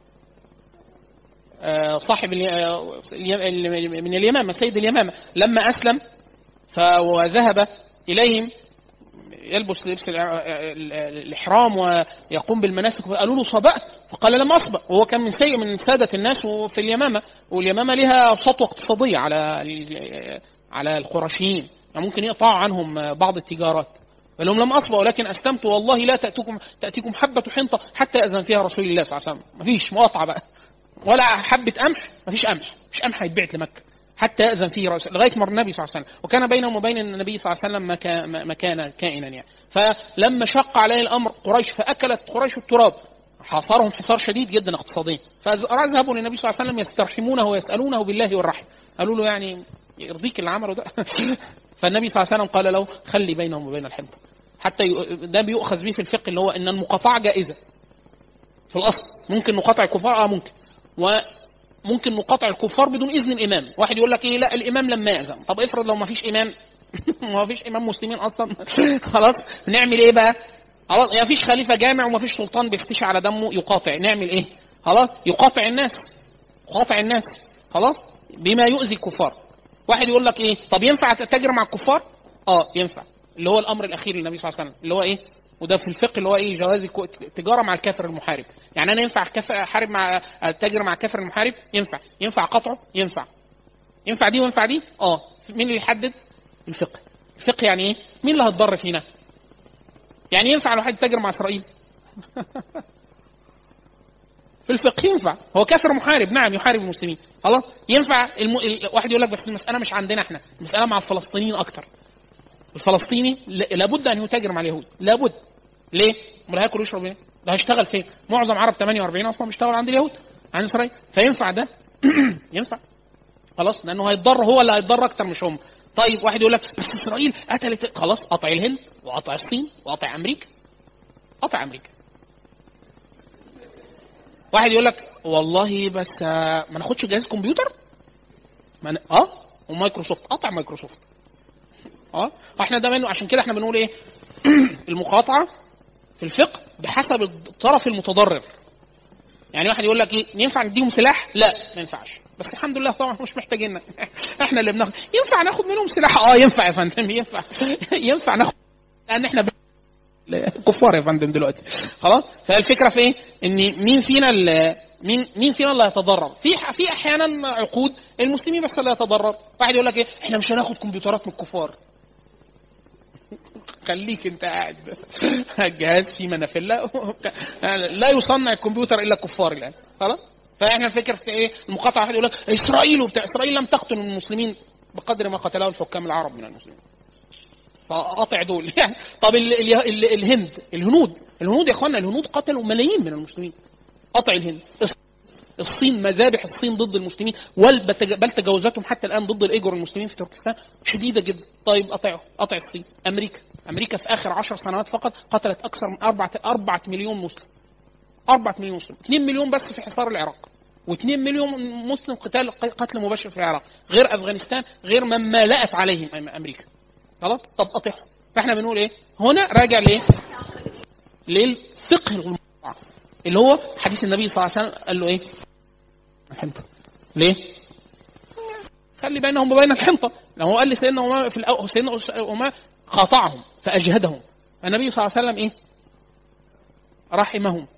آه، صاحب الي- آه، الي- من اليمامه سيد اليمامه لما اسلم ف- وذهب اليهم يلبس لبس الإع- ال- ال- الاحرام ويقوم بالمناسك فقالوا له صبأت فقال لم اصبأ وهو كان من سيء من ساده الناس في اليمامه واليمامه لها سطوه اقتصاديه على ال- على القرشيين يعني ممكن يقطعوا عنهم بعض التجارات قال لهم لم اصبأ ولكن استمت والله لا تاتيكم تاتيكم حبه حنطه حتى ياذن فيها رسول الله صلى الله عليه وسلم مفيش مقاطعه بقى ولا حبه قمح مفيش قمح مفيش قمح هيتبعت لمكه حتى يأذن فيه رسول لغايه ما النبي صلى الله عليه وسلم وكان بينهم وبين النبي صلى الله عليه وسلم مكا- م- مكان كائنا يعني فلما شق عليه الامر قريش فاكلت قريش التراب حاصرهم حصار شديد جدا اقتصاديا فذهبوا للنبي صلى الله عليه وسلم يسترحمونه ويسالونه بالله والرحم قالوا له يعني يرضيك اللي عمله ده فالنبي صلى الله عليه وسلم قال له خلي بينهم وبين الحنطه حتى ي- ده بيؤخذ به في الفقه اللي هو ان المقاطعه جائزه في الاصل ممكن نقاطع الكفار اه ممكن وممكن نقاطع الكفار بدون اذن الامام واحد يقول لك ايه لا الامام لما ياذن طب افرض لو ما فيش امام ما فيش امام مسلمين اصلا خلاص نعمل ايه بقى خلاص ما فيش خليفه جامع وما فيش سلطان بيختشي على دمه يقاطع نعمل ايه خلاص يقاطع الناس يقاطع الناس خلاص بما يؤذي الكفار واحد يقول لك ايه طب ينفع تتاجر مع الكفار اه ينفع اللي هو الامر الاخير للنبي صلى الله عليه وسلم اللي هو ايه وده في الفقه اللي هو ايه جواز الكو- التجاره مع الكافر المحارب يعني انا ينفع كف- احارب مع اتاجر مع الكافر المحارب ينفع ينفع قطعه ينفع ينفع دي وينفع دي اه مين اللي يحدد الفقه الفقه يعني ايه مين اللي هتضر فينا يعني ينفع الواحد يتاجر مع اسرائيل في الفقه ينفع هو كافر محارب نعم يحارب المسلمين خلاص ينفع الم... الواحد يقول لك بس المساله مش عندنا احنا المساله مع الفلسطينيين اكتر الفلسطيني ل- لابد ان يتاجر مع اليهود لابد ليه؟ امال هياكل ويشرب ايه؟ ده هيشتغل فين؟ معظم عرب 48 اصلا بيشتغل عند اليهود عند اسرائيل فينفع ده؟ ينفع خلاص لانه هيتضر هو اللي هيتضر اكتر مش هم طيب واحد يقول لك بس اسرائيل قتلت خلاص قطع الهند وقطع الصين وقطع امريكا قطع امريكا واحد يقول لك والله بس آه، ما ناخدش جهاز كمبيوتر ما ن... اه ومايكروسوفت قطع مايكروسوفت اه احنا ده منه عشان كده احنا بنقول ايه المقاطعه في الفقه بحسب الطرف المتضرر يعني واحد يقول لك ايه ينفع نديهم سلاح لا ما ينفعش بس الحمد لله طبعا مش محتاجين احنا اللي بناخد ينفع ناخد منهم سلاح اه ينفع يا فندم ينفع ينفع ناخد لان احنا كفار يا فندم دلوقتي خلاص فالفكره في ايه ان مين فينا ال- مين مين فينا اللي هيتضرر في في احيانا عقود المسلمين بس اللي هيتضرر واحد يقول لك ايه احنا مش هناخد كمبيوترات من الكفار خليك انت قاعد الجهاز فيه منافله لا يصنع الكمبيوتر الا الكفار الان خلاص فاحنا الفكره في ايه المقاطعه واحد يقول لك اسرائيل وبتاع اسرائيل لم تقتل المسلمين بقدر ما قتله الحكام العرب من المسلمين فقاطع دول يعني طب ال ال ال الهند الهنود الهنود يا اخوانا الهنود قتلوا ملايين من المسلمين قطع الهند الصين مذابح الصين ضد المسلمين بل بل تجاوزاتهم حتى الان ضد الايجور المسلمين في تركستان شديده جدا طيب قطعوا قطع الصين امريكا امريكا في اخر عشر سنوات فقط قتلت اكثر من أربعة أربعة مليون مسلم أربعة مليون مسلم 2 مليون بس في حصار العراق و2 مليون مسلم قتال قتل مباشر في العراق غير افغانستان غير مما لأت عليهم أم- امريكا خلاص طب قطعهم فاحنا بنقول ايه هنا راجع لايه للفقه المقطع اللي هو حديث النبي صلى الله عليه وسلم قال له ايه الحنطه ليه خلي بينهم وبين الحنطه لو هو قال لسيدنا أمامة في الأول سيدنا أمامة قاطعهم فاجهدهم النبي صلى الله عليه وسلم ايه رحمهم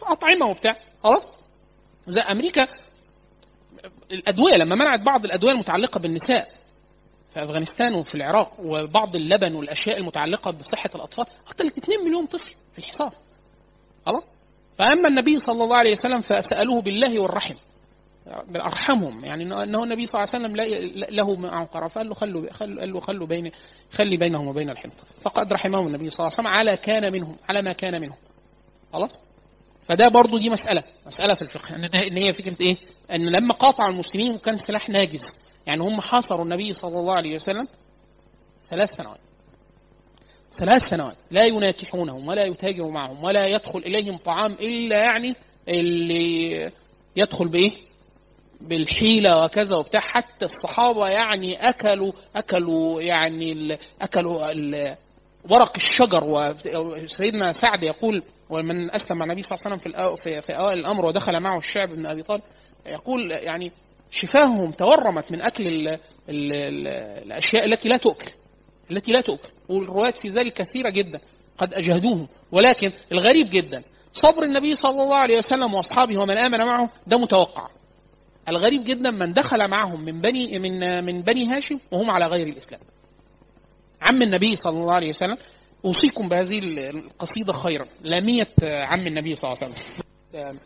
اطعمه وبتاع خلاص زي امريكا الادويه لما منعت بعض الادويه المتعلقه بالنساء في افغانستان وفي العراق وبعض اللبن والاشياء المتعلقه بصحه الاطفال قتلت 2 مليون طفل في الحصار خلاص فاما النبي صلى الله عليه وسلم فسالوه بالله والرحم ارحمهم يعني إنه- انه النبي صلى الله عليه وسلم لا- له معه قرار فقال له خلوا خلوا قال له خلوا بين خلي بينهم وبين الحنطه فقد رحمهم النبي صلى الله عليه وسلم على كان منهم على ما كان منهم خلاص فده برضو دي مساله مساله في الفقه ان إن هي فكره ايه ان لما قاطع المسلمين وكان سلاح ناجز يعني هم حاصروا النبي صلى الله عليه وسلم ثلاث سنوات ثلاث سنوات لا يناكحونهم ولا يتاجروا معهم ولا يدخل اليهم طعام الا يعني اللي يدخل بايه بالحيلة وكذا وبتاع حتى الصحابة يعني أكلوا أكلوا يعني ال أكلوا ال ورق الشجر وسيدنا سعد يقول ومن أسلم مع النبي صلى الله عليه وسلم في الأو- في, في أوائل الأمر ودخل معه الشعب بن أبي طالب يقول يعني شفاههم تورمت من أكل ال ال ال الأشياء التي لا تؤكل التي لا تؤكل والروايات في ذلك كثيرة جدا قد أجهدوهم ولكن الغريب جدا صبر النبي صلى الله عليه وسلم وأصحابه ومن آمن معه ده متوقع الغريب جدا من دخل معهم من بني من من بني هاشم وهم على غير الاسلام. عم النبي صلى الله عليه وسلم اوصيكم بهذه القصيده خيرا لاميه عم النبي صلى الله عليه وسلم.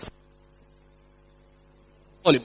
طالب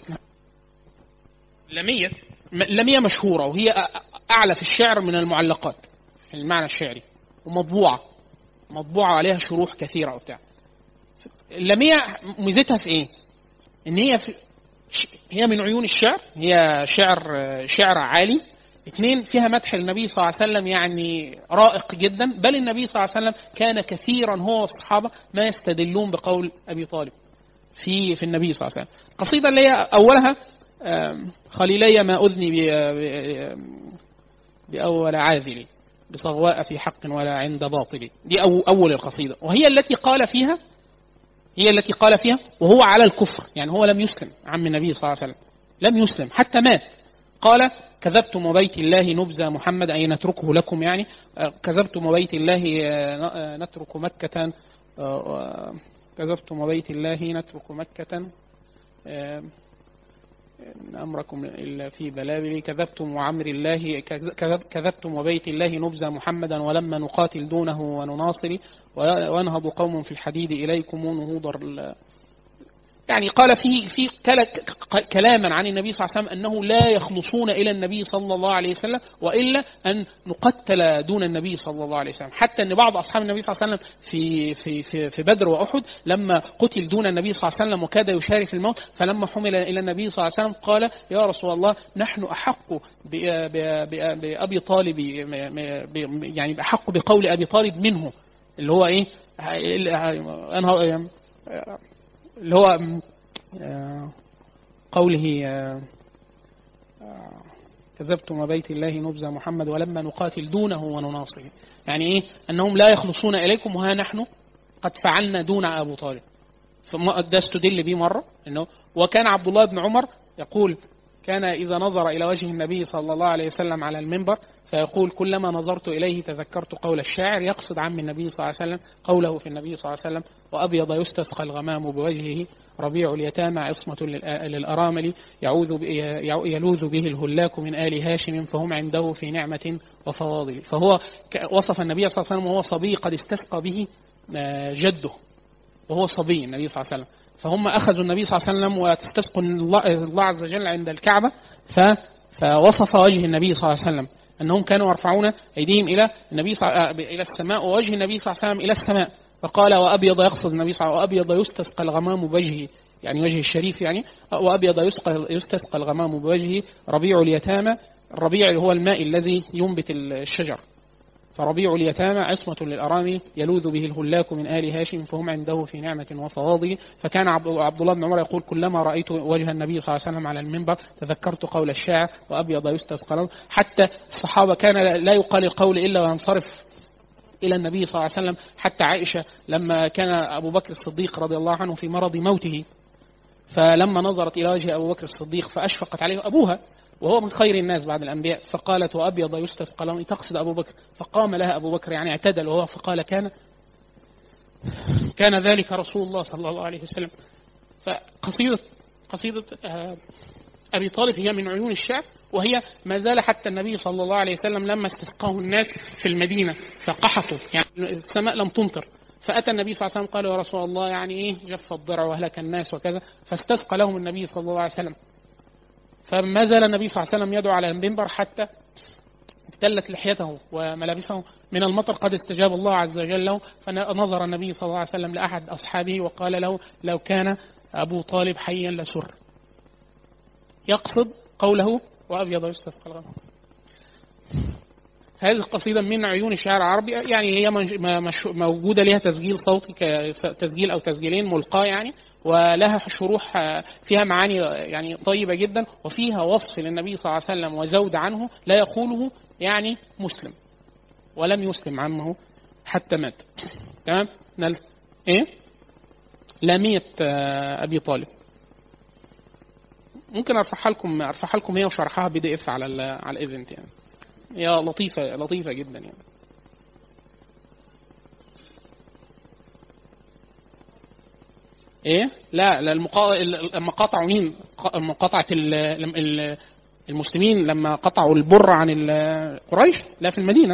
لاميه لاميه مشهوره وهي اعلى في الشعر من المعلقات في المعنى الشعري ومطبوعه مطبوعه عليها شروح كثيره وبتاع. اللاميه ميزتها في ايه؟ ان هي في هي من عيون الشعر هي شعر شعر عالي اثنين فيها مدح النبي صلى الله عليه وسلم يعني رائق جدا بل النبي صلى الله عليه وسلم كان كثيرا هو والصحابه ما يستدلون بقول ابي طالب في في النبي صلى الله عليه وسلم القصيده اللي هي اولها آم، خليلي ما اذني ب- ب- باول عاذلي بصغواء في حق ولا عند باطل دي أو اول القصيده وهي التي قال فيها هي التي قال فيها وهو على الكفر يعني هو لم يسلم عم النبي صلى الله عليه وسلم لم يسلم حتى مات قال كذبتم وبيت الله نبذى محمد أي نتركه لكم يعني آه، كذبتم وبيت الله آه، آه، نترك مكة آه، آه، كذبتم وبيت الله نترك مكة آه، إن أمركم إلا في بلابل كذبتم وعمر الله كذب كذبتم وبيت الله نبذى محمدا ولما نقاتل دونه ونناصر وينهض قوم في الحديد إليكم نهوض ال- يعني قال فيه في كلا- ك- كلاما عن النبي صلى الله عليه وسلم انه لا يخلصون الى النبي صلى الله عليه وسلم والا ان نقتل دون النبي صلى الله عليه وسلم حتى ان بعض اصحاب النبي صلى الله عليه وسلم في في في, في بدر واحد لما قتل دون النبي صلى الله عليه وسلم وكاد يشارك في الموت فلما حمل الى النبي صلى الله عليه وسلم قال يا رسول الله نحن احق ب- ب- ب- بابي طالب م- م- ب- يعني احق بقول ابي طالب منه اللي هو ايه انا اللي هو آه، قوله آه، آه، كذبتم بيت الله نبذ محمد ولما نقاتل دونه ونناصره يعني ايه انهم لا يخلصون اليكم وها نحن قد فعلنا دون ابو طالب فما- ده استدل به مره انه وكان عبد الله بن عمر يقول كان اذا نظر الى وجه النبي صلى الله عليه وسلم على المنبر فيقول كلما نظرت اليه تذكرت قول الشاعر يقصد عم النبي صلى الله عليه وسلم قوله في النبي صلى الله عليه وسلم وابيض يستسقى الغمام بوجهه ربيع اليتامى عصمة للآ- للأرامل يعوذ ب- يعو- يلوذ به الهلاك من آل هاشم فهم عنده في نعمة وفواضل فهو ك- وصف النبي صلى الله عليه وسلم وهو صبي قد استسقى به آه، جده وهو صبي النبي صلى الله عليه وسلم فهم أخذوا النبي صلى الله عليه وسلم وتستسقوا الله الله عز وجل عند الكعبة ف فوصف وجه النبي صلى الله عليه وسلم أنهم كانوا يرفعون أيديهم إلى النبي صلى آه، إلى السماء ووجه النبي صلى الله عليه وسلم إلى السماء فقال وأبيض يقصد النبي صلى الله عليه وسلم وأبيض يستسقى الغمام بوجهه يعني وجه الشريف يعني وأبيض يسقى يستسقى الغمام بوجهه ربيع اليتامى الربيع اللي هو الماء الذي ينبت الشجر فربيع اليتامى عصمة للأرامل يلوذ به الهلاك من آل هاشم فهم عنده في نعمة وفواضل فكان عبد عبد الله بن عمر يقول كلما رأيت وجه النبي صلى الله عليه وسلم على المنبر تذكرت قول الشاعر وأبيض يستسقى له حتى الصحابة كان لا يقال القول إلا وينصرف إلى النبي صلى الله عليه وسلم حتى عائشة لما كان أبو بكر الصديق رضي الله عنه في مرض موته فلما نظرت إلى وجه أبو بكر الصديق فأشفقت عليه أبوها وهو من خير الناس بعد الأنبياء فقالت وأبيض يستسقى له تقصد أبو بكر فقام لها أبو بكر يعني اعتدل وهو فقال كان كان ذلك رسول الله صلى الله عليه وسلم فقصيدة قصيدة آه، أبي طالب هي من عيون الشعر وهي ما زال حتى النبي صلى الله عليه وسلم لما استسقاه الناس في المدينة فقحطوا يعني السماء لم تمطر فأتى النبي صلى الله عليه وسلم قال يا رسول الله يعني إيه جف الضرع وأهلك الناس وكذا فاستسقى لهم النبي صلى الله عليه وسلم فما زال النبي صلى الله عليه وسلم يدعو على المنبر حتى ابتلت لحيته وملابسه من المطر قد استجاب الله عز وجل له فنظر النبي صلى الله عليه وسلم لأحد أصحابه وقال له لو كان أبو طالب حيا لسر يقصد قوله وأبيض يستسقى الغمام هذه القصيدة من عيون الشعر العربي يعني هي منش- م- مش- موجودة لها تسجيل صوتي كتسجيل أو تسجيلين ملقاة يعني ولها شروح آه، فيها معاني يعني طيبة جدا وفيها وصف للنبي صلى الله عليه وسلم وزود عنه لا يقوله يعني مسلم ولم يسلم عمه حتى مات تمام نل... ايه لامية آه، ابي طالب ممكن ارفعها لكم ارفعها لكم هي وشرحها بي دي اف على ال على الايفنت يعني هي لطيفة لطيفة جدا يعني ايه لا لا المقا... لما قطعوا مين ق- مقاطعة ال... ال- المسلمين لما قطعوا البر عن ال- قريش لا في المدينة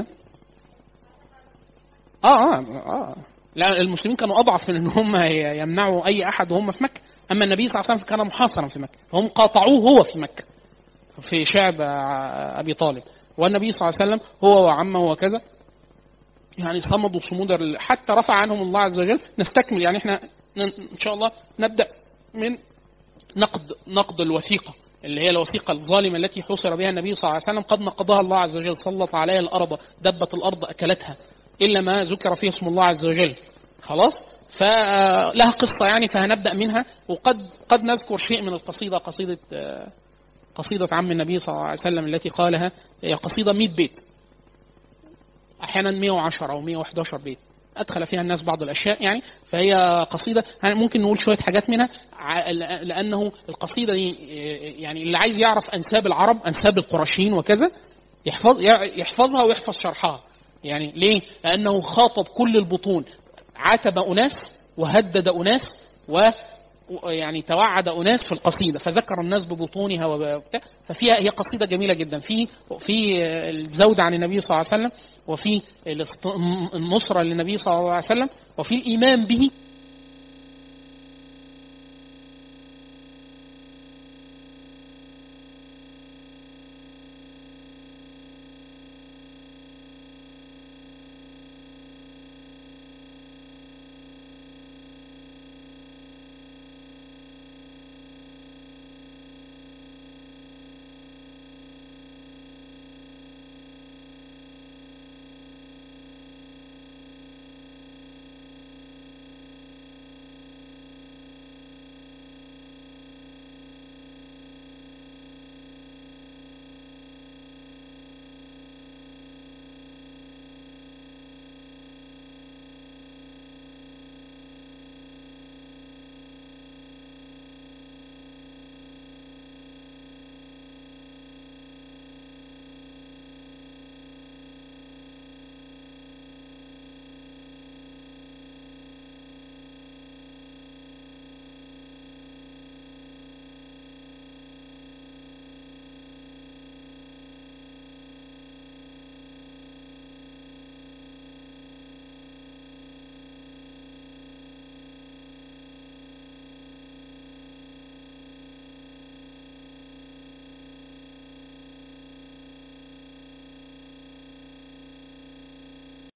اه اه اه لا المسلمين كانوا اضعف من ان هم ي- يمنعوا اي احد وهم في مكة اما النبي صلى الله عليه وسلم كان محاصرا في مكة فهم قاطعوه هو في مكة في شعب آه، ابي طالب والنبي صلى الله عليه وسلم هو وعمه وكذا يعني صمدوا صمود ال- حتى رفع عنهم الله عز وجل نستكمل يعني احنا ن- ان شاء الله نبدا من نقد نقد الوثيقه اللي هي الوثيقه الظالمه التي حصر بها النبي صلى الله عليه وسلم قد نقضها الله عز وجل سلط عليها الارض دبت الارض اكلتها الا ما ذكر فيه اسم الله عز وجل خلاص فلها قصه يعني فهنبدا منها وقد قد نذكر شيء من القصيده قصيده آه، قصيده عم النبي صلى الله عليه وسلم التي قالها هي قصيده 100 بيت احيانا 110 او 111 بيت ادخل فيها الناس بعض الاشياء يعني فهي قصيده يعني ممكن نقول شويه حاجات منها ع- لانه القصيده دي يعني اللي عايز يعرف انساب العرب انساب القرشيين وكذا يحفظ يحفظها ويحفظ شرحها يعني ليه؟ لانه خاطب كل البطون عاتب اناس وهدد اناس و يعني توعد اناس في القصيده فذكر الناس ببطونها وبتاع ففيها هي قصيده جميله جدا في في الزود عن النبي صلى الله عليه وسلم وفي الاست- النصره للنبي صلى الله عليه وسلم وفي الايمان به